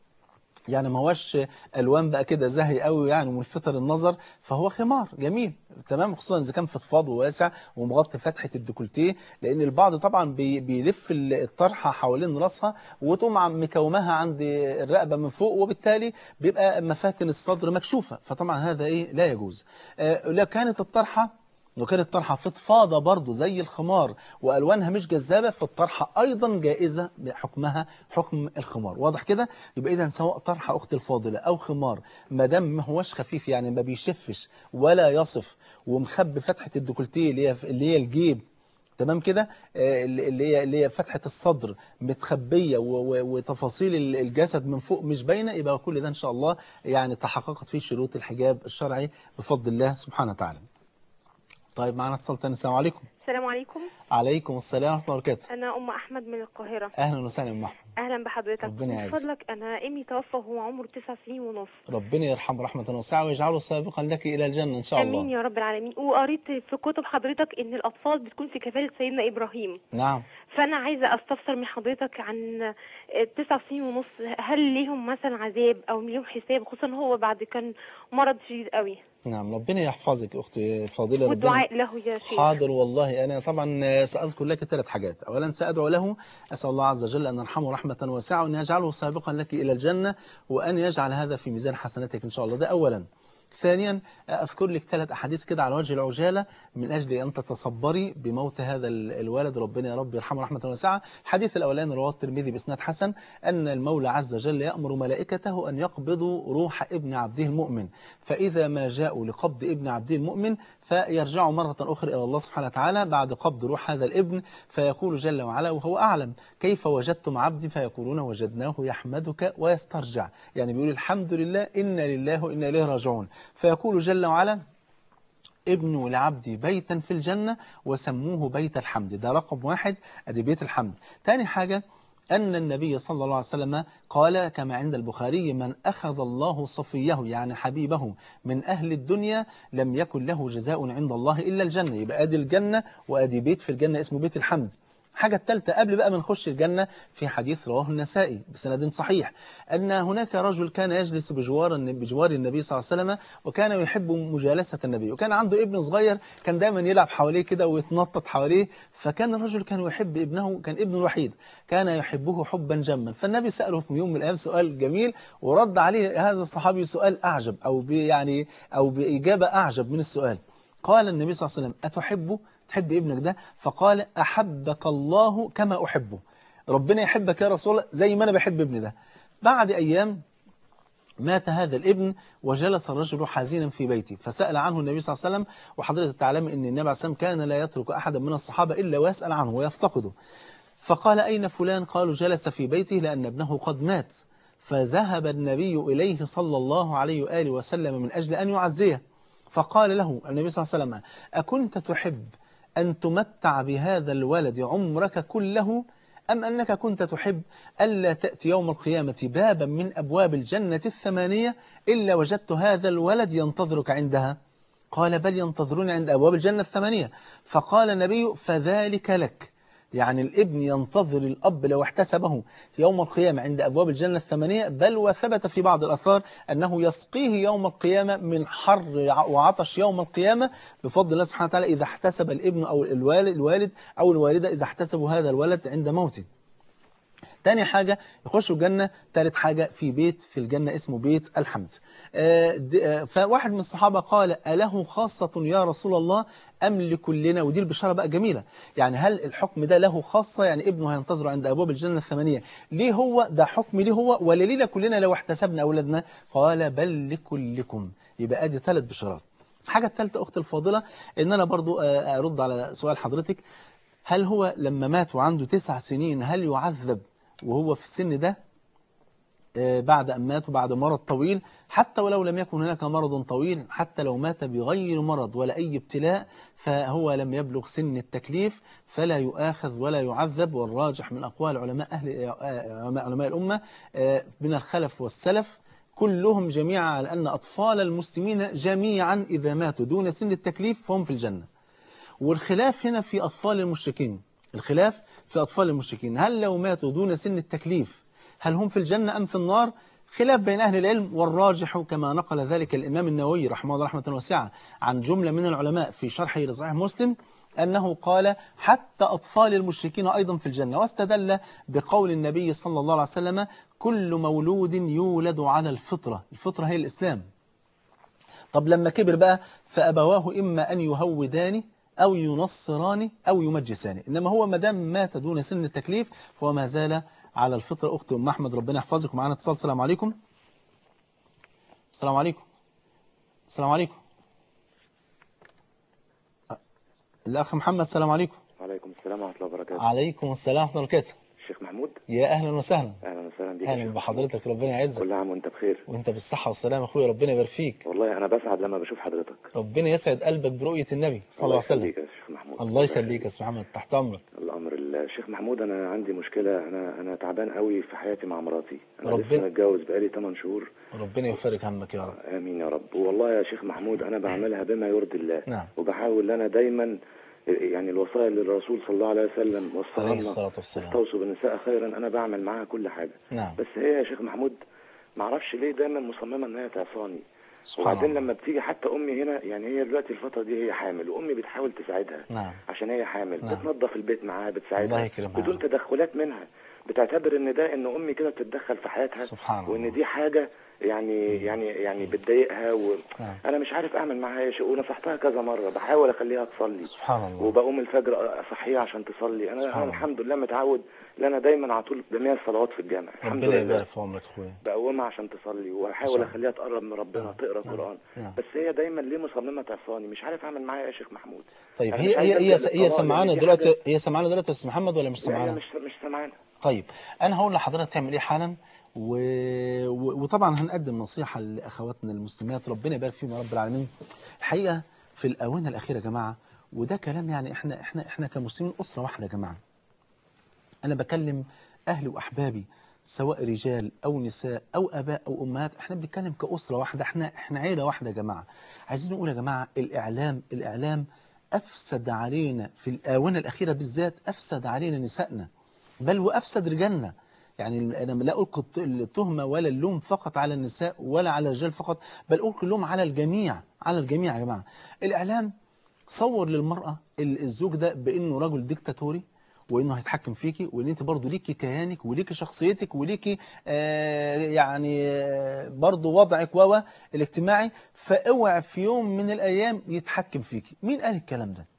يعني ما هوش الوان بقى كده زاهي قوي يعني وملفتر النظر فهو خمار جميل تمام خصوصا اذا كان فضفاض وواسع ومغطي فتحه الديكولتيه لان البعض طبعا بي بيلف ال- الطرحه حوالين راسها وتقوم عم مكومها عند الرقبه من فوق وبالتالي بيبقى مفاتن الصدر مكشوفه فطبعا هذا ايه لا يجوز آه لو كانت الطرحه لو كانت الطرحة فضفاضة برضو زي الخمار وألوانها مش جذابة فالطرحة أيضا جائزة بحكمها حكم الخمار واضح كده يبقى إذا سواء طرحة أخت الفاضلة أو خمار ما دام ما هوش خفيف يعني ما بيشفش ولا يصف ومخبي فتحة الديكولتيه اللي هي اللي هي الجيب تمام كده آه، اللي هي اللي هي فتحة الصدر متخبية و- و- وتفاصيل ال- الجسد من فوق مش باينة يبقى كل ده إن شاء الله يعني تحققت فيه شروط الحجاب الشرعي بفضل الله سبحانه وتعالى طيب معنا اتصال تاني السلام عليكم السلام عليكم عليكم السلام ورحمة الله وبركاته انا ام احمد من القاهره أهلا وسهلا يا أم أحمد اهلا بحضرتك ربنا من يعزك. فضلك انا ابني توفى وهو عمره تسع سنين ونص ربنا يرحمه رحمة واسعة ويجعله سابقا لك إلى الجنة إن شاء الله امين يا رب العالمين وقريت في كتب حضرتك ان الاطفال بتكون في كفاله سيدنا ابراهيم نعم فانا عايزه استفسر من حضرتك عن التسع سنين ونص هل ليهم مثلا عذاب او ليهم حساب خصوصا هو بعد كان مرض شديد قوي نعم ربنا يحفظك أختي فاضلة ربنا والدعاء له يا شيخ حاضر والله أنا طبعا سأذكر لك ثلاث حاجات أولا سأدعو له أسأل الله عز وجل أن يرحمه رحمة واسعة وأن يجعله سابقا لك إلى الجنة وأن يجعل هذا في ميزان حسناتك إن شاء الله ده أولا ثانيا أذكر لك ثلاث أحاديث كده على وجه العجالة من أجل أن تتصبري بموت هذا ال- الولد ربنا يا رب يرحمه رحمة واسعة الحديث الأولاني رواه الترمذي بإسناد حسن أن المولى عز وجل يأمر ملائكته أن يقبضوا روح ابن عبده المؤمن فإذا ما جاءوا لقبض ابن عبده المؤمن فيرجعوا مرة أخرى إلى الله سبحانه وتعالى بعد قبض روح هذا الابن فيقول جل وعلا وهو أعلم كيف وجدتم عبدي فيقولون وجدناه يحمدك ويسترجع يعني بيقول الحمد لله إنا لله وإنا إليه راجعون فيقول جل وعلا ابنوا لعبدي بيتا في الجنة وسموه بيت الحمد ده رقم واحد ادي بيت الحمد تاني حاجة أن النبي صلى الله عليه وسلم قال كما عند البخاري من أخذ الله صفيه يعني حبيبه من أهل الدنيا لم يكن له جزاء عند الله إلا الجنة يبقى أدي الجنة وأدي بيت في الجنة اسمه بيت الحمد حاجة الثالثة قبل بقى ما نخش الجنة في حديث رواه النسائي بسند صحيح أن هناك رجل كان يجلس بجوار بجوار النبي صلى الله عليه وسلم وكان يحب مجالسة النبي وكان عنده ابن صغير كان دايما يلعب حواليه كده ويتنطط حواليه فكان الرجل كان يحب ابنه كان ابنه الوحيد كان يحبه حبا جما فالنبي سأله في يوم من الأيام سؤال جميل ورد عليه هذا الصحابي سؤال أعجب أو بي- يعني أو بإجابة أعجب من السؤال قال النبي صلى الله عليه وسلم أتحبه تحب ابنك ده فقال أحبك الله كما أحبه ربنا يحبك يا رسول الله زي ما أنا بحب ابني ده بعد أيام مات هذا الابن وجلس الرجل حزينا في بيته فسأل عنه النبي صلى الله عليه وسلم وحضرتك تعلم أن النبي عليه الصلاة والسلام كان لا يترك أحدا من الصحابة إلا ويسأل عنه ويفتقده فقال أين فلان قالوا جلس في بيته لأن ابنه قد مات فذهب النبي إليه صلى الله عليه وآله وسلم من أجل أن يعزيه فقال له النبي صلى الله عليه وسلم أكنت تحب أن تمتع بهذا الولد عمرك كله أم أنك كنت تحب ألا تأتي يوم القيامة بابا من أبواب الجنة الثمانية إلا وجدت هذا الولد ينتظرك عندها قال بل ينتظرون عند أبواب الجنة الثمانية فقال النبي فذلك لك يعني الابن ينتظر الأب لو احتسبه في يوم القيامة عند أبواب الجنة الثمانية بل وثبت في بعض الأثار أنه يسقيه يوم القيامة من حر وعطش يوم القيامة بفضل الله سبحانه وتعالى إذا احتسب الابن أو الوالد, الوالد أو الوالدة إذا احتسبوا هذا الولد عند موته تاني حاجة يخشوا الجنة تالت حاجة في بيت في الجنة اسمه بيت الحمد آه، د- آه، فواحد من الصحابة قال أله خاصة يا رسول الله أم لكلنا ودي البشارة بقى جميلة يعني هل الحكم ده له خاصة يعني ابنه هينتظر عند أبواب الجنة الثمانية ليه هو ده حكم ليه هو ولا لينا كلنا لو احتسبنا أولادنا قال بل لكلكم يبقى أدي ثلاث بشارات الحاجة الثالثة أخت الفاضلة إن أنا برضو آه، أرد على سؤال حضرتك هل هو لما مات وعنده تسع سنين هل يعذب وهو في السن ده آه، بعد أن مات وبعد مرض طويل حتى ولو لم يكن هناك مرض طويل حتى لو مات بغير مرض ولا أي ابتلاء فهو لم يبلغ سن التكليف فلا يؤاخذ ولا يعذب والراجح من أقوال علماء أهل آه، علماء, علماء الأمة آه، من الخلف والسلف كلهم جميعا على أن أطفال المسلمين جميعا إذا ماتوا دون سن التكليف فهم في الجنة والخلاف هنا في أطفال المشركين الخلاف في أطفال المشركين هل لو ماتوا دون سن التكليف هل هم في الجنة أم في النار خلاف بين أهل العلم والراجح كما نقل ذلك الإمام النووي رحمه الله رحمة واسعة عن جملة من العلماء في شرحه لصحيح مسلم أنه قال حتى أطفال المشركين أيضا في الجنة واستدل بقول النبي صلى الله عليه وسلم كل مولود يولد على الفطرة الفطرة هي الإسلام طب لما كبر بقى فأبواه إما أن يهودان أو ينصران أو يمجسان إنما هو ما دام مات دون سن التكليف فهو ما زال على الفطرة أخت أم أحمد ربنا يحفظك معانا اتصال السلام عليكم السلام عليكم السلام عليكم أ- الأخ محمد السلام عليكم وعليكم السلام ورحمة الله وبركاته عليكم السلام ورحمة الله وبركاته الشيخ محمود يا أهلا وسهلا أهلا وسهلا بك يا أهلا شيخ بحضرتك ربنا يعزك كل عام وأنت بخير وأنت بالصحة والسلامة أخويا ربنا يبارك فيك والله أنا بسعد لما بشوف حضرتك ربنا يسعد قلبك برؤية النبي صلى الله عليه وسلم يخليك يا شيخ محمود الله يخليك يا سي محمد تحت أمرك الأمر لله الشيخ محمود أنا عندي مشكلة أنا أنا تعبان قوي في حياتي مع مراتي أنا ربنا- لسه متجوز بقالي 8 شهور ربنا يفرج همك يا رب آمين يا رب والله يا شيخ محمود أنا بعملها بما يرضي الله نعم. وبحاول أنا دايما يعني الوصايا اللي الرسول صلى الله عليه وسلم وصاها عليه لنا الصلاة والسلام استوصوا بالنساء خيرا أنا بعمل معاها كل حاجة نعم بس هي يا شيخ محمود معرفش ليه دايما مصممه ان هي تعصاني سبحان وبعدين الله لما بتيجي حتى امي هنا يعني هي دلوقتي الفتره دي هي حامل وامي بتحاول تساعدها نعم عشان هي حامل نعم. بتنظف البيت معاها الله بتساعدها يكرمها. بدون تدخلات منها بتعتبر ان ده ان امي كده بتتدخل في حياتها سبحان الله. وان دي حاجه يعني يعني يعني بتضايقها نعم. وانا مش عارف اعمل معاها ايه شيء ونصحتها كذا مره بحاول اخليها تصلي سبحان الله وبقوم الفجر اصحيها عشان تصلي انا, سبحان أنا الله. الحمد لله متعود ان انا دايما على طول بمية صلوات في الجامع الحمد ربنا لله يبارك في عمرك اخويا بقومها عشان تصلي واحاول شاء اخليها تقرب من ربنا نعم. تقرا نعم. قران نعم. بس هي دايما ليه مصممه تعصاني مش عارف اعمل معاها ايه يا شيخ محمود طيب أنا هي مش عايز هي هي أبدأ هي بالطلاق سمعانا لأن دي دلوقتي حاجة- هي سمعانا دلوقتي يا استاذ محمد ولا مش لا هي سمعانا؟ مش مش سامعانا طيب انا هقول لحضرتك تعمل ايه حالا و... و... وطبعا هنقدم نصيحه لاخواتنا المسلمات ربنا يبارك فيهم يا رب العالمين الحقيقه في الاونه الاخيره يا جماعه وده كلام يعني احنا احنا احنا كمسلمين اسره واحده يا جماعه انا بكلم اهلي واحبابي سواء رجال او نساء او اباء او امهات احنا بنتكلم كاسره واحده احنا احنا عيله واحده يا جماعه عايزين نقول يا جماعه الاعلام الاعلام افسد علينا في الاونه الاخيره بالذات افسد علينا نسائنا بل وافسد رجالنا يعني انا لا القي الت- التهمه ولا اللوم فقط على النساء ولا على الرجال فقط بل القي اللوم على الجميع على الجميع يا جماعه الاعلام صور للمرأة ال- الزوج ده بأنه رجل ديكتاتوري وانه هيتحكم فيكي وان انت برضه ليكي كيانك وليكي شخصيتك وليكي آه يعني آه برضه وضعك و الاجتماعي فاوعى في يوم من الايام يتحكم فيكي مين قال الكلام ده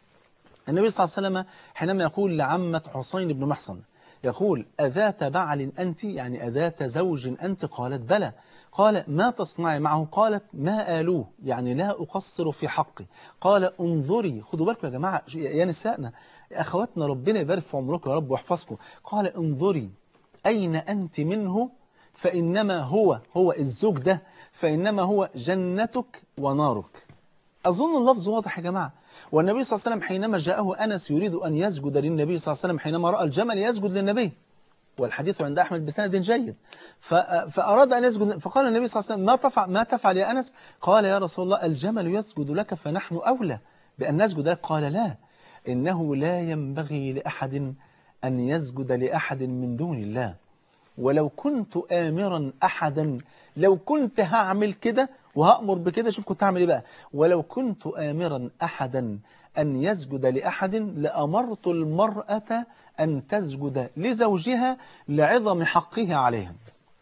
النبي صلى الله عليه وسلم حينما يقول لعمة حسين بن محصن يقول أذات بعل أنت يعني أذات زوج أنت قالت بلى قال ما تصنعي معه قالت ما آلوه يعني لا أقصر في حقي قال انظري خدوا بالكم يا جماعة يا نسائنا يا أخواتنا ربنا يبارك في عمركم يا رب ويحفظكم قال انظري أين أنت منه فإنما هو هو الزوج ده فإنما هو جنتك ونارك أظن اللفظ واضح يا جماعة والنبي صلى الله عليه وسلم حينما جاءه أنس يريد أن يسجد للنبي صلى الله عليه وسلم حينما رأى الجمل يسجد للنبي والحديث عند أحمد بسند جيد ف- فأراد أن يسجد فقال النبي صلى الله عليه وسلم ما تفعل, ما تفعل يا أنس قال يا رسول الله الجمل يسجد لك فنحن أولى بأن نسجد لك قال لا إنه لا ينبغي لأحد أن يسجد لأحد من دون الله ولو كنت آمرا أحدا لو كنت هعمل كده وهأمر بكده شوف كنت هعمل إيه بقى ولو كنت آمرا أحدا أن يسجد لأحد لأمرت المرأة أن تسجد لزوجها لعظم حقه عليها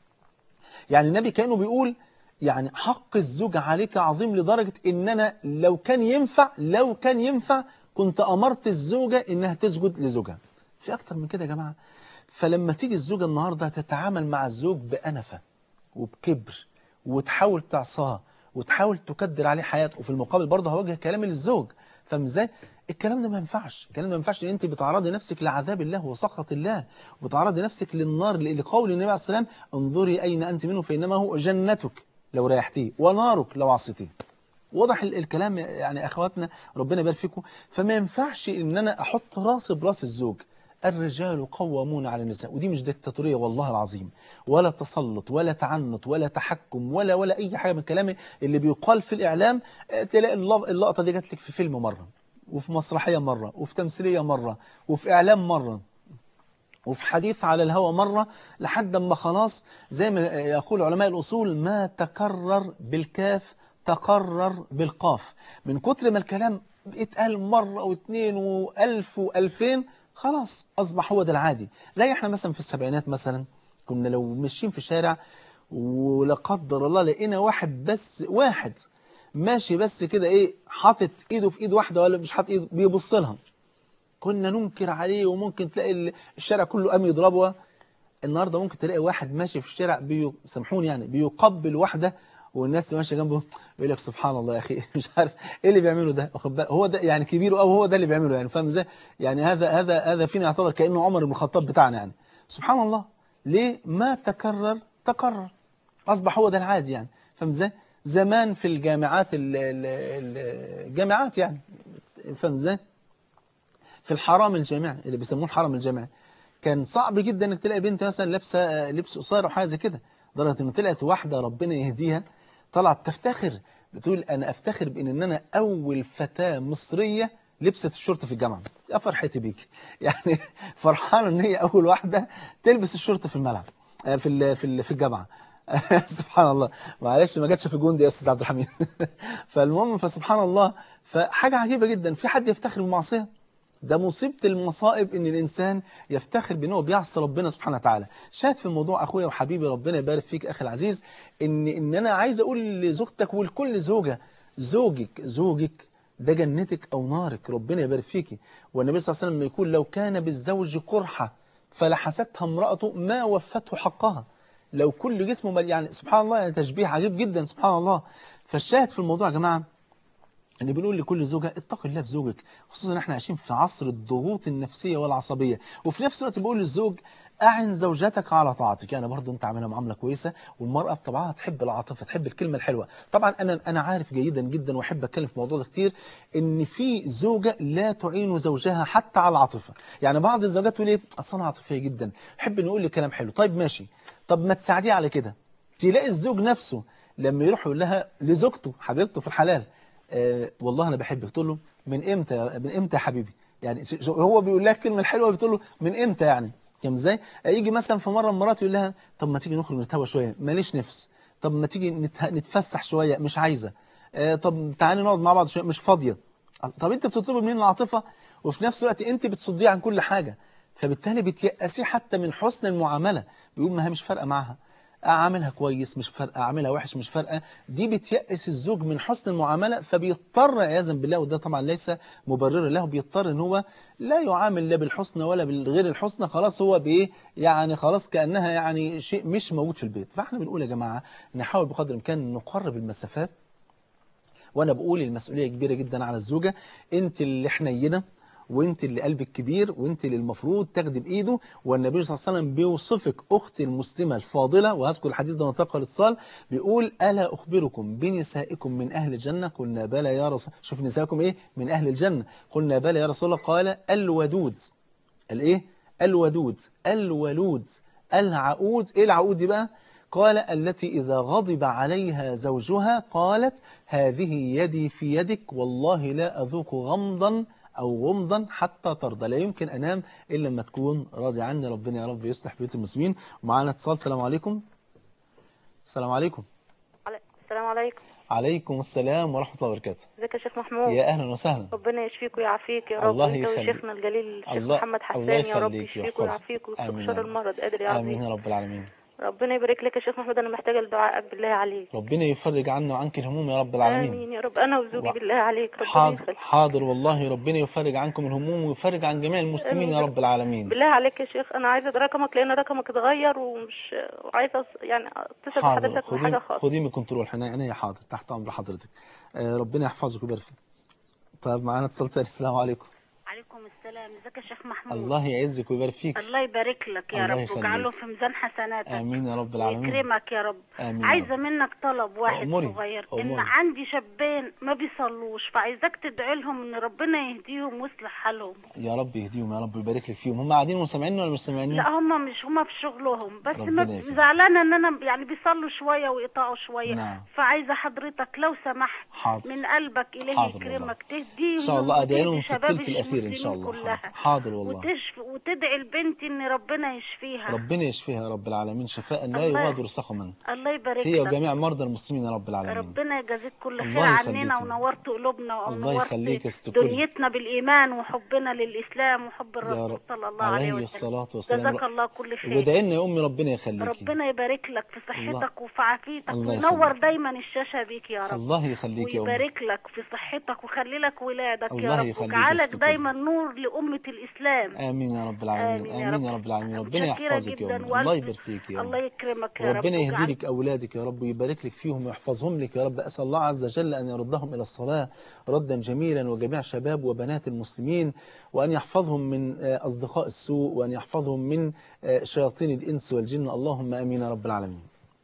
يعني النبي كأنه بيقول يعني حق الزوج عليك عظيم لدرجة إن أنا لو كان ينفع لو كان ينفع كنت أمرت الزوجة إنها تسجد لزوجها في أكتر من كده يا جماعة فلما تيجي الزوجة النهاردة تتعامل مع الزوج بأنفة وبكبر وتحاول تعصاه وتحاول تكدر عليه حياته وفي المقابل برضه هوجه كلامي للزوج فاهم ازاي؟ الكلام ده ما ينفعش الكلام ده ما ينفعش ان انت بتعرضي نفسك لعذاب الله وسخط الله وبتعرضي نفسك للنار لقول النبي عليه السلام انظري اين انت منه فانما هو جنتك لو ريحتيه ونارك لو عصيتيه واضح ال- الكلام يعني اخواتنا ربنا يبارك فيكم فما ينفعش ان انا احط راسي براس الزوج الرجال قوامون على النساء ودي مش ديكتاتوريه والله العظيم ولا تسلط ولا تعنت ولا تحكم ولا ولا اي حاجه من الكلام اللي بيقال في الاعلام آه، تلاقي اللق- اللقطه دي جات لك في فيلم مره وفي مسرحيه مره وفي تمثيليه مره وفي اعلام مره وفي حديث على الهوى مرة لحد ما خلاص زي ما يقول علماء الأصول ما تكرر بالكاف تقرر بالقاف من كتر ما الكلام اتقال مرة واثنين وألف وألفين خلاص أصبح هو ده العادي زي احنا مثلا في السبعينات مثلا كنا لو ماشيين في شارع ولا قدر الله لقينا واحد بس واحد ماشي بس كده ايه حاطط ايده في ايد واحدة ولا مش حاطط ايده بيبص لها كنا ننكر عليه وممكن تلاقي ال- الشارع كله قام يضربه النهارده ممكن تلاقي واحد ماشي في الشارع بي... سامحوني يعني بيقبل واحده والناس ماشيه جنبه يقول لك سبحان الله يا اخي مش عارف ايه اللي بيعمله ده واخد بالك؟ هو ده يعني كبير او هو ده اللي بيعمله يعني فاهم ازاي يعني هذا هذا هذا فينا يعتبر كانه عمر بن الخطاب بتاعنا يعني سبحان الله ليه ما تكرر تكرر اصبح هو ده العادي يعني فاهم ازاي زمان في الجامعات ال... ال... ال- الجامعات يعني فاهم ازاي في الحرام الجامعي اللي بيسموه الحرم الجامعي كان صعب جدا انك تلاقي بنت مثلا لابسه آه، لبس قصير او حاجه زي كده لدرجه ان طلعت واحده ربنا يهديها طلعت تفتخر بتقول انا افتخر بان ان انا اول فتاه مصريه لبست الشورت في الجامعه يا فرحتي بيك يعني فرحانه ان هي اول واحده تلبس الشورت في الملعب آه، في ال- في ال- في الجامعه سبحان الله معلش ما جاتش في جندي يا استاذ عبد الحميد فالمهم فسبحان الله فحاجه عجيبه جدا في حد يفتخر بالمعصيه ده مصيبة المصائب ان الانسان يفتخر بان هو بيعصي ربنا سبحانه وتعالى شاهد في الموضوع اخويا وحبيبي ربنا يبارك فيك اخي العزيز ان ان انا عايز اقول لزوجتك ولكل زوجة زوجك زوجك ده جنتك او نارك ربنا يبارك فيكي والنبي صلى الله عليه وسلم يقول لو كان بالزوج قرحة فلحستها امرأته ما وفته حقها لو كل جسمه مل- يعني سبحان الله يعني تشبيه عجيب جدا سبحان الله فالشاهد في الموضوع يا جماعه اللي بنقول لكل زوجة اتق الله في زوجك خصوصا ان احنا عايشين في عصر الضغوط النفسية والعصبية وفي نفس الوقت بقول للزوج أعن زوجتك على طاعتك يعني برضه انت عاملها معاملة كويسة والمرأة بطبعها تحب العاطفة تحب الكلمة الحلوة طبعا انا انا عارف جيدا جدا واحب اتكلم في الموضوع ده كتير ان في زوجة لا تعين زوجها حتى على العاطفة يعني بعض الزوجات تقول ايه اصل انا عاطفية جدا احب نقول لي كلام حلو طيب ماشي طب ما تساعديه على كده تلاقي الزوج نفسه لما يروح يقول لها لزوجته حبيبته في الحلال آه والله انا بحبك تقول له من امتى يا- من امتى يا حبيبي يعني ش- ش- هو بيقول لها الكلمه الحلوه بتقول له من امتى يعني فاهم ازاي آه، يجي مثلا في مره مراته يقول لها طب ما تيجي نخرج نتهوى شويه ماليش نفس طب ما تيجي نته- نتفسح شويه مش عايزه آه طب تعالي نقعد مع بعض شويه مش فاضيه طب انت بتطلب منين العاطفه وفي نفس الوقت انت بتصديه عن كل حاجه فبالتالي بتيأسيه حتى من حسن المعامله بيقول ما هي مش فارقه معاها اعملها كويس مش فارقه اعملها وحش مش فارقه دي بتيأس الزوج من حسن المعامله فبيضطر عياذا بالله وده طبعا ليس مبررا له بيضطر ان هو لا يعامل لا بالحسنى ولا بالغير الحسنى خلاص هو بايه يعني خلاص كانها يعني شيء مش موجود في البيت فاحنا بنقول يا جماعه نحاول بقدر الامكان نقرب المسافات وانا بقول المسؤوليه كبيره جدا على الزوجه انت اللي حنينه وانت اللي قلبك كبير وانت اللي المفروض تاخدي بايده والنبي صلى الله عليه وسلم بيوصفك اختي المسلمه الفاضله وهذكر الحديث ده نطاق الاتصال بيقول الا اخبركم بنسائكم من اهل الجنه قلنا بلى يا رسول شوف نسائكم ايه من اهل الجنه قلنا بلى يا رسول الله قال الودود الايه الودود الولود العقود ايه العقود دي بقى قال التي إذا غضب عليها زوجها قالت هذه يدي في يدك والله لا أذوق غمضا أو غمضا حتى ترضى لا يمكن أنام إلا لما تكون راضي عني ربنا يا رب يصلح بيوت المسلمين ومعانا اتصال السلام عليكم السلام عليكم السلام عليكم عليكم السلام ورحمة الله وبركاته ازيك يا شيخ محمود يا أهلا وسهلا ربنا يشفيك ويعافيك يا رب الله انت يخليك. وشيخنا الجليل الشيخ الله- محمد الله حسان يا رب يخليك يشفيك ويحفظك. ويعافيك ويكفيك آمين شر يا رب. المرض قادر يا آمين عظيم يا رب العالمين ربنا يبارك لك يا شيخ محمود انا محتاجه لدعائك بالله عليك ربنا يفرج عنا وعنك الهموم يا رب العالمين امين يا رب انا وزوجي و- بالله عليك ربنا حاضر يخليك حاضر والله ربنا يفرج عنكم الهموم ويفرج عن جميع المسلمين يا رب العالمين بالله عليك يا شيخ انا عايزه رقمك لان رقمك اتغير ومش وعايزه أص- يعني اتصل حاضر بحضرتك خدي بحاجه خاصه خدي من كنترول حنا عينيا حاضر تحت امر حضرتك آه ربنا يحفظك ويبارك فيك طيب معانا اتصال تاني السلام عليكم عليكم السلام ازيك يا شيخ محمود الله يعزك ويبارك فيك الله يبارك لك يا الله رب يخليك. واجعله في ميزان حسناتك امين يا رب العالمين ويكرمك يا رب آمين يا عايزه رب. منك طلب واحد أموري، صغير ان أموري. عندي شابين ما بيصلوش فعايزاك تدعي لهم ان ربنا يهديهم ويصلح حالهم يا رب يهديهم يا رب ويبارك لك فيهم هم قاعدين وسامعيننا ولا مش سامعيننا لا هم مش هم في شغلهم بس ربنا ما يكرمك. زعلانه ان انا يعني بيصلوا شويه ويقطعوا شويه نعم. فعايزه حضرتك لو سمحت حاضر. من قلبك الهي حاضر والله. يكرمك تهديهم ان شاء الله ادعي لهم في وتهدي الثلث شباب الاخير ان شاء المسلمين الله كلها. حاضر, حاضر والله وتشف وتدعي لبنتي ان ربنا يشفيها ربنا يشفيها يا رب العالمين شفاء لا الله- يغادر سقما الله يبارك هي لك وجميع مرضى المسلمين يا رب العالمين ربنا يجازيك كل الله خير عننا يخليك. ونورت قلوبنا الله ونورت يخليك يا ست كل. دنيتنا بالايمان وحبنا للاسلام وحب يا الرسول رب صلى الله عليه عليه وسلم الصلاة والسلام جزاك الله كل خير وادعي لنا يا امي ربنا يخليكي ربنا يبارك لك في صحتك وفي عافيتك الله وينور يخليك. دايما الشاشه بيك يا رب الله يخليك يا امي ويبارك لك في صحتك ويخلي لك ولادك الله يا رب يخليك يا ويجعلك ست كل. دايما نور لأمة الإسلام امين يا رب العالمين آمين يا امين يا رب. رب العالمين ربنا متشكرة يحفظك يا جداً امي وألف- الله يبارك فيك يا الله امي يكرمك يا رب ربنا يهدي ويجعل- لك اولادك يا رب ويبارك لك فيهم ويحفظهم لك يا رب اسال الله عز وجل ان يردهم الى الصلاه ردا جميلا وجميع شباب وبنات المسلمين وان يحفظهم من آه، اصدقاء السوء وان يحفظهم من آه، شياطين الانس والجن اللهم امين يا رب العالمين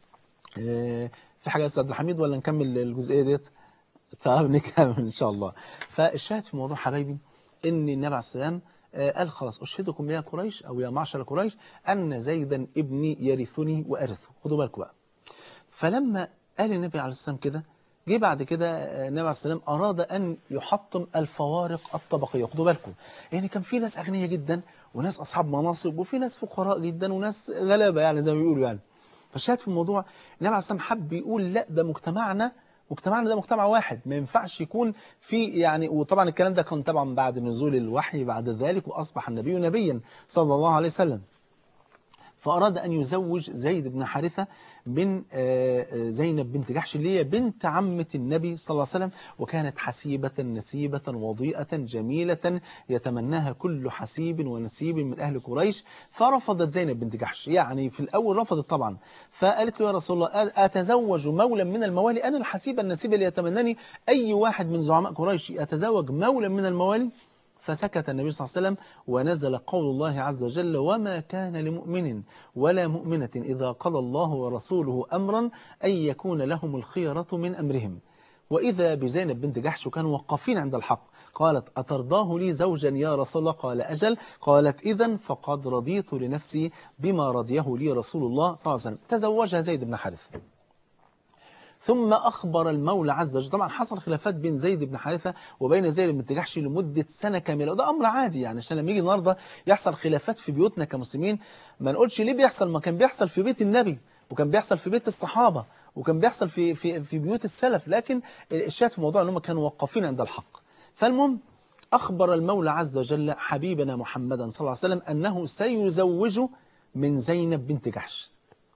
آه، في حاجه يا استاذ عبد الحميد ولا نكمل الجزئيه ديت طب نكمل ان شاء الله فالشاهد في الموضوع حبايبي ان النبي عليه السلام آه، قال خلاص اشهدكم يا قريش او يا معشر قريش ان زيدا ابني يرثني وارثه خدوا بالكم بقى فلما قال النبي عليه السلام كده جه بعد كده آه، النبي عليه السلام اراد ان يحطم الفوارق الطبقيه خدوا بالكم يعني كان في ناس اغنياء جدا وناس اصحاب مناصب وفي ناس فقراء جدا وناس غلابه يعني زي ما بيقولوا يعني فالشاهد في الموضوع النبي عليه السلام حب يقول لا ده مجتمعنا مجتمعنا ده مجتمع واحد ما ينفعش يكون في يعني وطبعا الكلام ده كان طبعا بعد نزول الوحي بعد ذلك واصبح النبي نبيا صلى الله عليه وسلم فأراد أن يزوج زيد بن حارثة من آه، آه، زينب بنت جحش اللي هي بنت عمة النبي صلى الله عليه وسلم وكانت حسيبة نسيبة وضيئة جميلة يتمناها كل حسيب ونسيب من أهل قريش فرفضت زينب بنت جحش يعني في الأول رفضت طبعا فقالت له يا رسول الله أتزوج مولا من الموالي أنا الحسيبة النسيبة اللي يتمناني أي واحد من زعماء قريش أتزوج مولا من الموالي فسكت النبي صلى الله عليه وسلم ونزل قول الله عز وجل وما كان لمؤمن ولا مؤمنة إذا قضى الله ورسوله أمرا أن يكون لهم الخيرة من أمرهم وإذا بزينب بنت جحش كانوا وقفين عند الحق قالت أترضاه لي زوجا يا رسول الله قال أجل قالت إذا فقد رضيت لنفسي بما رضيه لي رسول الله صلى الله عليه وسلم تزوجها زيد بن حارث ثم أخبر المولى عز وجل طبعا حصل خلافات بين زيد بن حارثة وبين زيد بن جحش لمدة سنة كاملة وده أمر عادي يعني عشان لما يجي النهاردة يحصل خلافات في بيوتنا كمسلمين ما نقولش ليه بيحصل ما كان بيحصل في بيت النبي وكان بيحصل في بيت الصحابة وكان بيحصل في في في بيوت السلف لكن الشاهد في الموضوع ان هم كانوا وقفين عند الحق فالمهم أخبر المولى عز وجل حبيبنا محمدا صلى الله عليه وسلم أنه سيزوج من زينب بنت جحش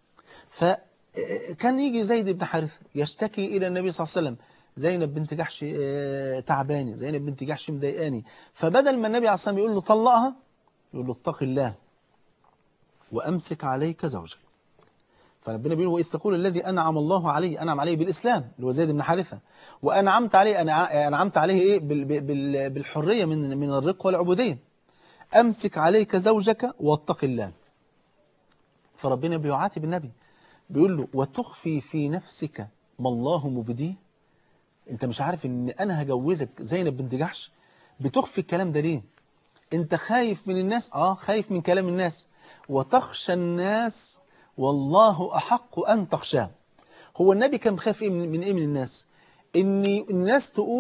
فكان يجي زيد بن حارثة يشتكي إلى النبي صلى الله عليه وسلم زينب بنت جحش آه، تعباني زينب بنت جحش مضايقاني فبدل ما النبي عليه الصلاة والسلام يقول له طلقها يقول له اتق الله وأمسك عليك زوجك فربنا بيقول وإذ تقول الذي أنعم الله عليه أنعم عليه بالإسلام اللي هو زيد بن حارثة وأنعمت عليه أنا أنعمت عليه إيه بال- بال- بالحرية من من الرق والعبودية أمسك عليك زوجك واتق الله فربنا بيعاتب النبي بيقول له وتخفي في نفسك ما الله مبديه انت مش عارف ان انا هجوزك زينب بنت جحش بتخفي الكلام ده ليه انت خايف من الناس اه خايف من كلام الناس وتخشى الناس والله احق ان تخشاه هو النبي كان خايف ايه من, من ايه من الناس ان الناس تقول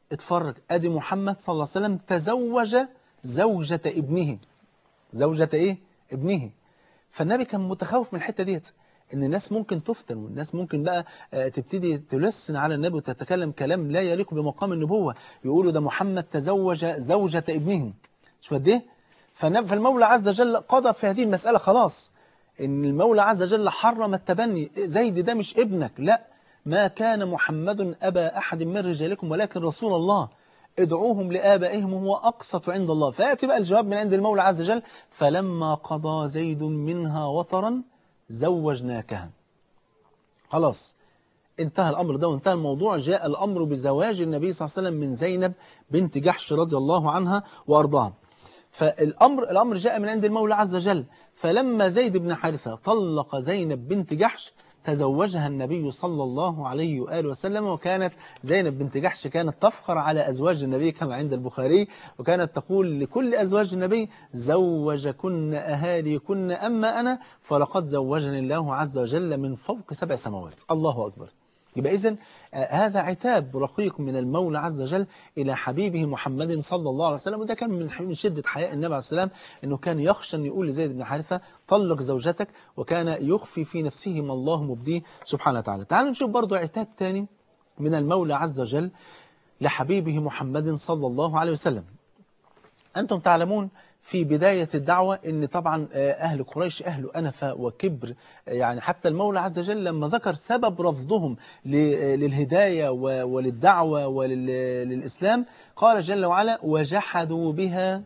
اتفرج ادي محمد صلى الله عليه وسلم تزوج زوجة ابنه زوجة ايه ابنه فالنبي كان متخوف من الحتة ديت ان الناس ممكن تفتن والناس ممكن بقى آه، تبتدي تلسن على النبي وتتكلم كلام لا يليق بمقام النبوة يقولوا ده محمد تزوج زوجة ابنه شوف قد ايه فالنبي- فالمولى عز وجل قضى في هذه المسألة خلاص ان المولى عز وجل حرم التبني زيد ده مش ابنك لا ما كان محمد أبا أحد من رجالكم ولكن رسول الله ادعوهم لآبائهم هو أقسط عند الله فيأتي بقى الجواب من عند المولى عز وجل فلما قضى زيد منها وطرا زوجناكها خلاص انتهى الأمر ده وانتهى الموضوع جاء الأمر بزواج النبي صلى الله عليه وسلم من زينب بنت جحش رضي الله عنها وأرضاها فالأمر الأمر جاء من عند المولى عز وجل فلما زيد بن حارثة طلق زينب بنت جحش تزوجها النبي صلى الله عليه وآله وسلم وكانت زينب بنت جحش كانت تفخر على أزواج النبي كما عند البخاري وكانت تقول لكل أزواج النبي زوجكن أهاليكن أما أنا فلقد زوجني الله عز وجل من فوق سبع سماوات الله أكبر يبقى إذن هذا عتاب رقيق من المولى عز وجل إلى حبيبه محمد صلى الله عليه وسلم وده كان من من شدة حياء النبي عليه السلام أنه كان يخشى أن يقول لزيد بن حارثة طلق زوجتك وكان يخفي في نفسه ما الله مبديه سبحانه وتعالى تعالوا نشوف برضو عتاب تاني من المولى عز وجل لحبيبه محمد صلى الله عليه وسلم أنتم تعلمون في بداية الدعوة أن طبعا آه، أهل قريش أهل أنفة وكبر آه، يعني حتى المولى عز وجل لما ذكر سبب رفضهم ل- آه، للهداية و- وللدعوة وللإسلام قال جل وعلا وجحدوا بها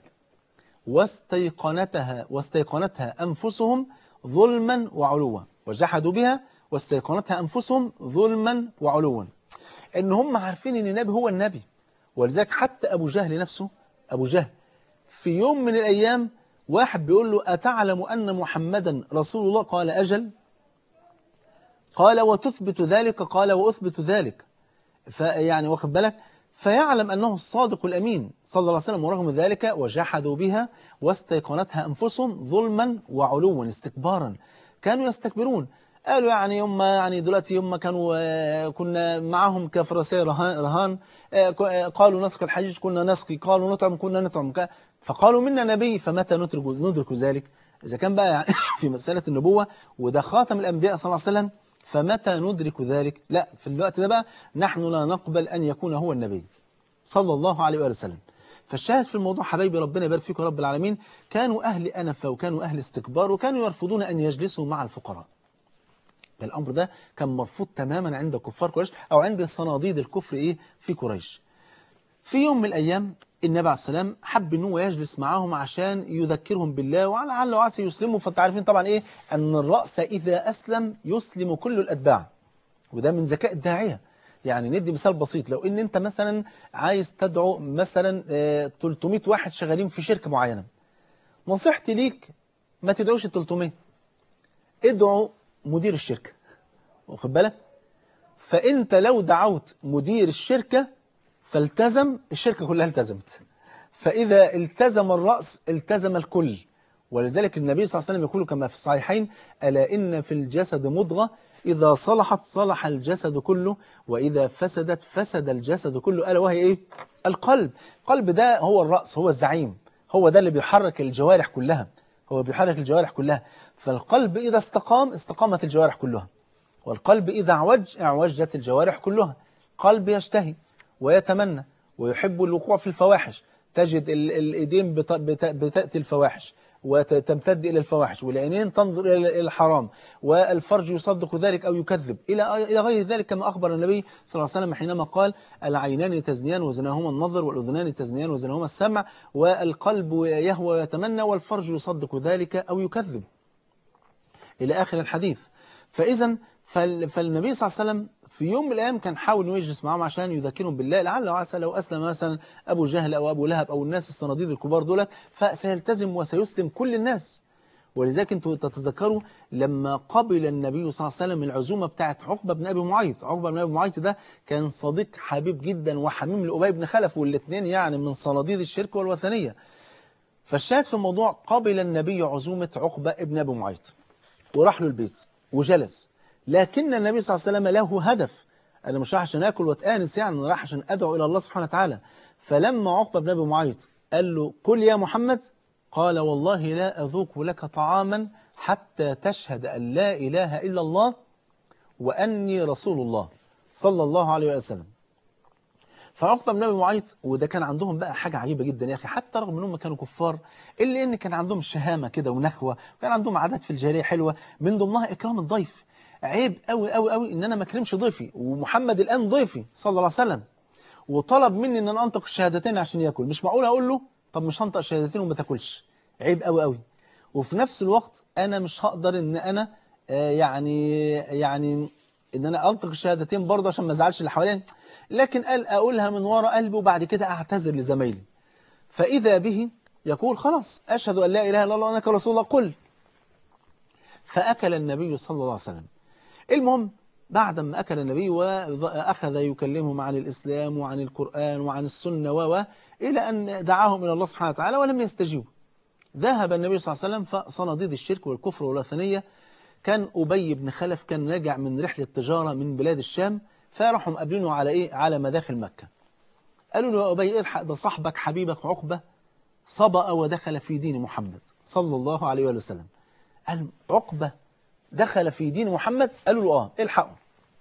واستيقنتها واستيقنتها أنفسهم ظلما وعلوا وجحدوا بها واستيقنتها أنفسهم ظلما وعلوا إن هم عارفين إن النبي هو النبي ولذلك حتى أبو جهل نفسه أبو جهل في يوم من الأيام واحد بيقول له أتعلم أن محمدا رسول الله قال أجل قال وتثبت ذلك قال وأثبت ذلك فيعني واخد بالك فيعلم أنه الصادق الأمين صلى الله عليه وسلم ورغم ذلك وجحدوا بها واستيقنتها أنفسهم ظلما وعلوا استكبارا كانوا يستكبرون قالوا يعني هم يعني دلوقتي هم كانوا آه، كنا معهم كفرسي رهان, رهان آه، ك- آه، قالوا نسقي الحجيج كنا نسقي قالوا نطعم كنا نطعم ك- فقالوا منا نبي فمتى ندرك, ندرك ذلك إذا كان بقى يعني في مسألة النبوة وده خاتم الأنبياء صلى الله عليه وسلم فمتى ندرك ذلك لا في الوقت ده بقى نحن لا نقبل أن يكون هو النبي صلى الله عليه وآله وسلم فالشاهد في الموضوع حبايبي ربنا يبارك فيكم يا رب العالمين كانوا أهل أنفة وكانوا أهل استكبار وكانوا يرفضون أن يجلسوا مع الفقراء الأمر ده كان مرفوض تماما عند كفار قريش أو عند صناديد الكفر إيه في قريش في يوم من الأيام النبي عليه السلام حب ان هو يجلس معاهم عشان يذكرهم بالله ولعل وعسى يسلموا فانتوا عارفين طبعا ايه ان الرأس اذا اسلم يسلم كل الاتباع وده من ذكاء الداعيه يعني ندي مثال بسيط لو ان انت مثلا عايز تدعو مثلا آه، 300 واحد شغالين في شركه معينه نصيحتي ليك ما تدعوش ال 300 ادعو مدير الشركه واخد بالك فانت لو دعوت مدير الشركه فالتزم الشركة كلها التزمت فإذا التزم الرأس التزم الكل ولذلك النبي صلى الله عليه وسلم يقول كما في الصحيحين ألا إن في الجسد مضغة إذا صلحت صلح الجسد كله وإذا فسدت فسد الجسد كله ألا وهي إيه؟ القلب القلب ده هو الرأس هو الزعيم هو ده اللي بيحرك الجوارح كلها هو بيحرك الجوارح كلها فالقلب إذا استقام استقامت الجوارح كلها والقلب إذا اعوج اعوجت الجوارح كلها قلب يشتهي ويتمنى ويحب الوقوع في الفواحش تجد ال- الإيدين بت- بت- بتأتي الفواحش وتمتد إلى الفواحش والعينين تنظر إلى إلى الحرام والفرج يصدق ذلك أو يكذب إلى إلى غير ذلك كما أخبر النبي صلى الله عليه وسلم حينما قال العينان تزنيان وزناهما النظر والأذنان تزنيان وزناهما السمع والقلب يهوى ويتمنى والفرج يصدق ذلك أو يكذب إلى آخر الحديث فإذا فال- فالنبي صلى الله عليه وسلم في يوم من الأيام كان حاول إنه يجلس معهم عشان يذكرهم بالله لعل وعسى لو أسلم مثلا أبو جهل أو أبو لهب أو الناس الصناديد الكبار دولت فسيلتزم وسيسلم كل الناس ولذلك انتوا تتذكروا لما قبل النبي صلى الله عليه وسلم العزومة بتاعت عقبة بن أبي معيط عقبة بن أبي معيط ده كان صديق حبيب جدا وحميم لأبي بن خلف والاثنين يعني من صناديد الشرك والوثنية فالشاهد في الموضوع قبل النبي عزومة عقبة ابن أبي معيط وراح له البيت وجلس لكن النبي صلى الله عليه وسلم له هدف انا مش رايح عشان اكل واتانس يعني انا رايح عشان ادعو الى الله سبحانه وتعالى فلما عقبه بن ابي معيط قال له كل يا محمد قال والله لا اذوق لك طعاما حتى تشهد ان لا اله الا الله واني رسول الله صلى الله عليه وسلم فعقبه بن ابي معيط وده كان عندهم بقى حاجه عجيبه جدا يا اخي حتى رغم انهم كانوا كفار الا ان كان عندهم شهامه كده ونخوه وكان عندهم عادات في الجاهليه حلوه من ضمنها اكرام الضيف عيب قوي قوي قوي ان انا ما اكرمش ضيفي ومحمد الان ضيفي صلى الله عليه وسلم وطلب مني ان انا انطق الشهادتين عشان ياكل مش معقول اقول له طب مش هنطق الشهادتين وما تاكلش عيب قوي قوي وفي نفس الوقت انا مش هقدر ان انا آه يعني يعني ان انا انطق الشهادتين برضه عشان ما ازعلش اللي حواليا لكن قال اقولها من وراء قلبي وبعد كده اعتذر لزمايلي فاذا به يقول خلاص اشهد ان لا اله الا الله وانك رسول الله قل فاكل النبي صلى الله عليه وسلم المهم بعد ما أكل النبي وأخذ يكلمهم عن الإسلام وعن القرآن وعن السنة و إلى أن دعاهم إلى الله سبحانه وتعالى ولم يستجيبوا ذهب النبي صلى الله عليه وسلم فصناديد الشرك والكفر والوثنية كان أبي بن خلف كان راجع من رحلة تجارة من بلاد الشام فراحوا مقابلينه على إيه على مداخل مكة قالوا له يا أبي الحق ده صاحبك حبيبك عقبة صبأ ودخل في دين محمد صلى الله عليه وسلم قال عقبة دخل في دين محمد قالوا له اه الحقوا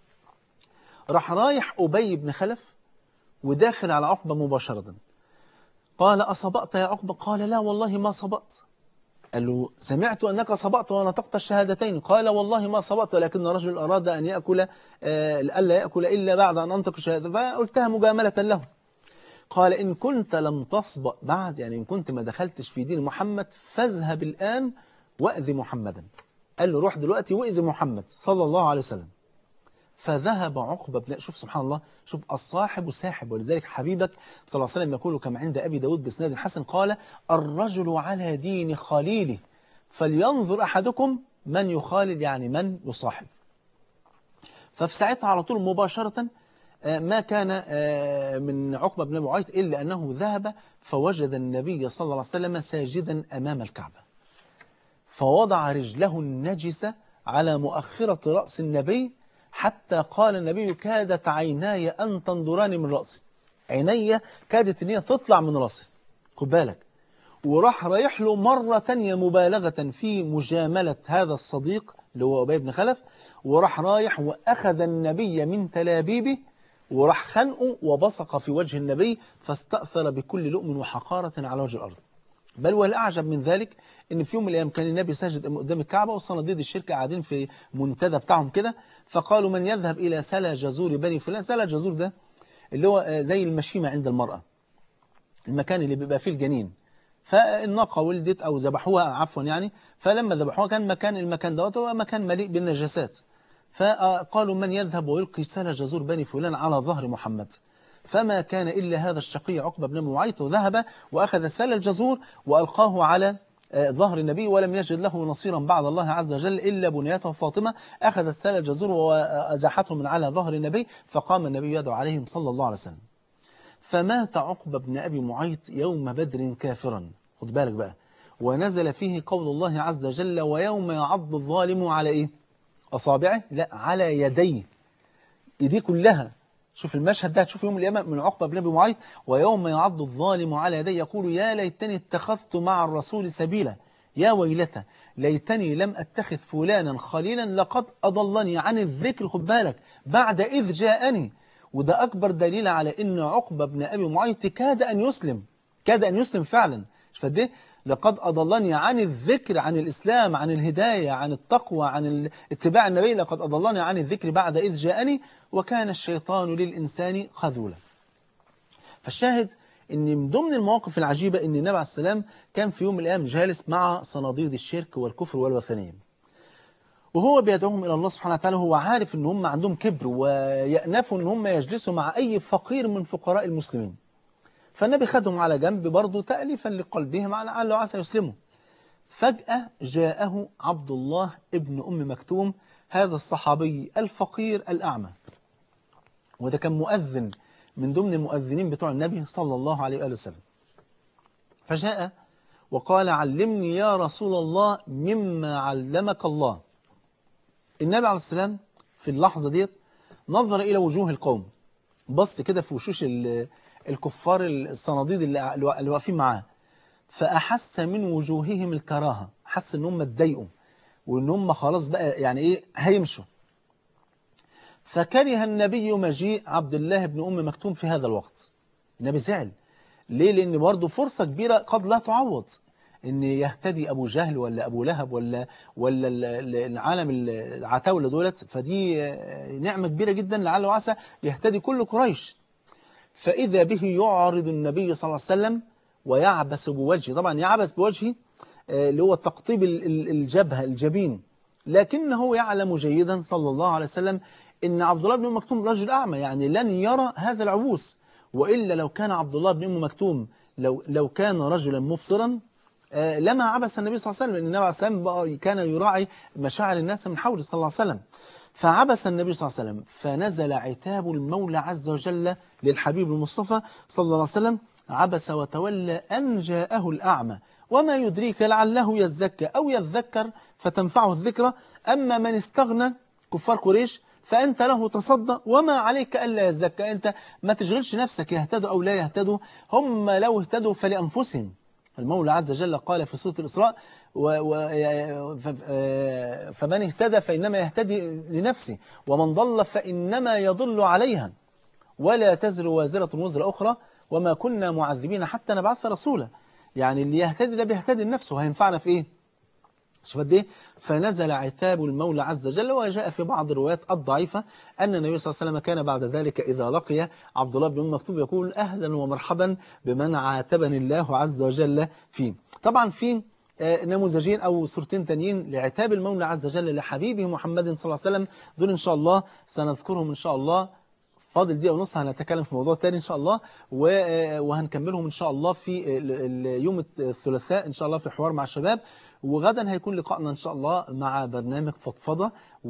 راح رايح أبي بن خلف وداخل على عقبة مباشرة قال أصبأت يا عقبة قال لا والله ما صبأت قال له سمعت أنك صبأت ونطقت الشهادتين قال والله ما صبأت ولكن رجل أراد أن يأكل آه ألا يأكل إلا بعد أن أنطق الشهادة فقلتها مجاملة له قال إن كنت لم تصبأ بعد يعني إن كنت ما دخلتش في دين محمد فاذهب الآن وأذي محمدا قال له روح دلوقتي وإذي محمد صلى الله عليه وسلم فذهب عقبة بن شوف سبحان الله شوف الصاحب ساحب ولذلك حبيبك صلى الله عليه وسلم يقول كما عند أبي داود بسناد حسن قال الرجل على دين خليله فلينظر أحدكم من يخالل يعني من يصاحب ففي ساعتها على طول مباشرة ما كان من عقبة بن معيط إلا أنه ذهب فوجد النبي صلى الله عليه وسلم ساجدا أمام الكعبة فوضع رجله النجسة على مؤخرة رأس النبي حتى قال النبي كادت عيناي أن تنظران من رأسي عيني كادت ان هي تطلع من رأسي خد بالك وراح رايح له مرة تانية مبالغة في مجاملة هذا الصديق اللي هو أبي بن خلف وراح رايح وأخذ النبي من تلابيبه وراح خنقه وبصق في وجه النبي فاستأثر بكل لؤم وحقارة على وجه الأرض بل والأعجب من ذلك ان في يوم من الايام كان النبي ساجد قدام الكعبه وصناديد الشركه قاعدين في منتدى بتاعهم كده فقالوا من يذهب الى سلا جزور بني فلان سلا جزور ده اللي هو زي المشيمه عند المراه المكان اللي بيبقى فيه الجنين فالناقه ولدت او ذبحوها عفوا يعني فلما ذبحوها كان مكان المكان دوت هو مكان مليء بالنجاسات فقالوا من يذهب ويلقي سلا جزور بني فلان على ظهر محمد فما كان إلا هذا الشقي عقبة بن معيط وذهب وأخذ سال الجزور وألقاه على ظهر النبي ولم يجد له نصيرا بعد الله عز وجل إلا بنيته فاطمة أخذ السال الجزور وأزاحته من على ظهر النبي فقام النبي يدعو عليهم صلى الله عليه وسلم فمات عقبة بن أبي معيط يوم بدر كافرا خد بالك بقى ونزل فيه قول الله عز وجل ويوم يعض الظالم على إيه أصابعه لا على يديه إيديه كلها شوف المشهد ده هتشوف يوم القيامة من عقبة بن أبي معيط ويوم يعض الظالم على يديه يقول يا ليتني اتخذت مع الرسول سبيلا يا ويلتى ليتني لم أتخذ فلانا خليلا لقد أضلني عن الذكر خد بالك بعد إذ جاءني وده أكبر دليل على أن عقبة بن أبي معيط كاد أن يسلم كاد أن يسلم فعلا فده لقد أضلني عن الذكر عن الإسلام عن الهداية عن التقوى عن اتباع النبي لقد أضلني عن الذكر بعد إذ جاءني وكان الشيطان للإنسان خذولا فالشاهد ان من ضمن المواقف العجيبة ان النبي عليه السلام كان في يوم من الأيام جالس مع صناديد الشرك والكفر والوثنية وهو بيدعوهم إلى الله سبحانه وتعالى هو عارف ان هم عندهم كبر ويأنفوا ان هم يجلسوا مع أي فقير من فقراء المسلمين فالنبي خدهم على جنب برضه تأليفا لقلبهم على لعله عسى يسلموا فجأة جاءه عبد الله ابن أم مكتوم هذا الصحابي الفقير الأعمى وده كان مؤذن من ضمن المؤذنين بتوع النبي صلى الله عليه وآله وسلم فجاء وقال علمني يا رسول الله مما علمك الله النبي عليه السلام في اللحظة ديت نظر إلى وجوه القوم بص كده في وشوش ال- الكفار الصناديد اللي اللي واقفين معاه فأحس من وجوههم الكراهة حس إن هم اتضايقوا وإن هم خلاص بقى يعني إيه هيمشوا فكره النبي مجيء عبد الله بن أم مكتوم في هذا الوقت النبي زعل ليه لأن برضه فرصة كبيرة قد لا تعوض ان يهتدي ابو جهل ولا ابو لهب ولا ولا ال- ال- العالم ال- العتاوله دولت فدي آه، نعمه كبيره جدا لعل وعسى يهتدي كل قريش فإذا به يعرض النبي صلى الله عليه وسلم ويعبس بوجهه طبعا يعبس بوجهه آه، اللي هو تقطيب ال- ال- الجبهة الجبين لكنه يعلم جيدا صلى الله عليه وسلم إن عبد الله بن أم مكتوم رجل أعمى يعني لن يرى هذا العبوس وإلا لو كان عبد الله بن أم مكتوم لو لو كان رجلا مبصرا آه، لما عبس النبي صلى الله عليه وسلم لأن النبي عليه الصلاة والسلام بقى كان يراعي مشاعر الناس من حوله صلى الله عليه وسلم فعبس النبي صلى الله عليه وسلم فنزل عتاب المولى عز وجل للحبيب المصطفى صلى الله عليه وسلم عبس وتولى أن جاءه الأعمى وما يدريك لعله يزكى أو يذكر فتنفعه الذكرى أما من استغنى كفار قريش فأنت له تصدى وما عليك ألا يزكى أنت ما تشغلش نفسك يهتدوا أو لا يهتدوا هم لو اهتدوا فلأنفسهم المولى عز وجل قال في سورة الإسراء و و ف- آه، فمن اهتدى فإنما يهتدي لنفسه ومن ضل فإنما يضل عليها ولا تزر وازرة وزر أخرى وما كنا معذبين حتى نبعث رسولا يعني اللي يهتدي ده بيهتدي لنفسه هينفعنا في إيه شوف قد ايه فنزل عتاب المولى عز وجل وجاء في بعض الروايات الضعيفة أن النبي صلى الله عليه وسلم كان بعد ذلك إذا لقي عبد الله بن أم مكتوم يقول أهلا ومرحبا بمن عاتبني الله عز وجل فيه طبعا في آه، نموذجين أو صورتين تانيين لعتاب المولى عز وجل لحبيبه محمد صلى الله عليه وسلم دول إن شاء الله سنذكرهم إن شاء الله فاضل دقيقة ونص هنتكلم في موضوع تاني إن شاء الله و- وهنكملهم إن شاء الله في ال- ال- يوم الثلاثاء إن شاء الله في حوار مع الشباب وغدا هيكون لقائنا إن شاء الله مع برنامج فضفضة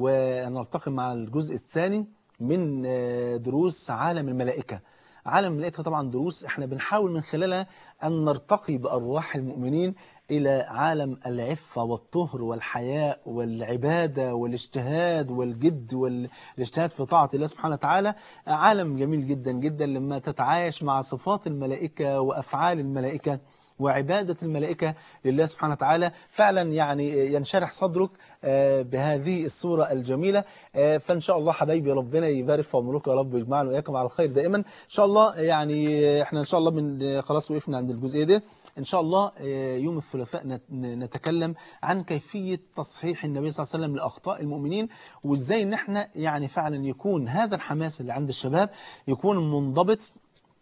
ونلتقي مع الجزء الثاني من آه، دروس عالم الملائكة عالم الملائكة طبعا دروس احنا بنحاول من خلالها أن نرتقي بأرواح المؤمنين إلى عالم العفة والطهر والحياء والعبادة والاجتهاد والجد والاجتهاد في طاعة الله سبحانه وتعالى عالم جميل جدا جدا لما تتعايش مع صفات الملائكة وأفعال الملائكة وعبادة الملائكة لله سبحانه وتعالى فعلا يعني ينشرح صدرك آه، بهذه الصورة الجميلة آه، فإن شاء الله حبايبي ربنا يبارك في عمركم يا رب ويجمعنا وإياكم على الخير دائما إن شاء الله يعني إحنا إن شاء الله من خلاص وقفنا عند الجزئية دي إن شاء الله آه، يوم الثلاثاء نت- نتكلم عن كيفية تصحيح النبي صلى الله عليه وسلم لأخطاء المؤمنين وإزاي إن إحنا يعني فعلا يكون هذا الحماس اللي عند الشباب يكون منضبط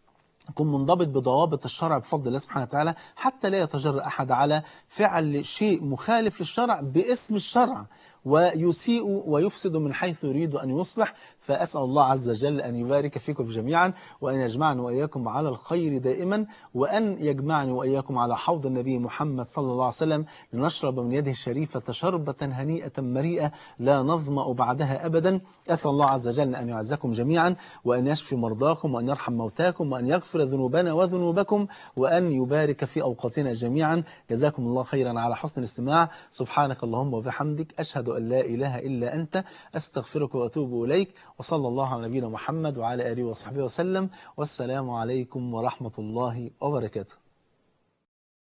يكون منضبط بضوابط الشرع بفضل الله سبحانه وتعالى حتى لا يتجرأ أحد على فعل شيء مخالف للشرع باسم الشرع ويسيء ويفسد من حيث يريد أن يصلح فأسأل الله عز وجل أن يبارك فيكم جميعا وأن يجمعني وإياكم على الخير دائما وأن يجمعني وإياكم على حوض النبي محمد صلى الله عليه وسلم لنشرب من يده الشريفة شربة هنيئة مريئة لا نظمأ بعدها أبدا أسأل الله عز وجل أن يعزكم جميعا وأن يشفي مرضاكم وأن يرحم موتاكم وأن يغفر ذنوبنا وذنوبكم وأن يبارك في أوقاتنا جميعا جزاكم الله خيرا على حسن الاستماع سبحانك اللهم وبحمدك أشهد أن لا إله إلا أنت أستغفرك وأتوب إليك وصلى الله على نبينا محمد وعلى آله وصحبه وسلم والسلام عليكم ورحمة الله وبركاته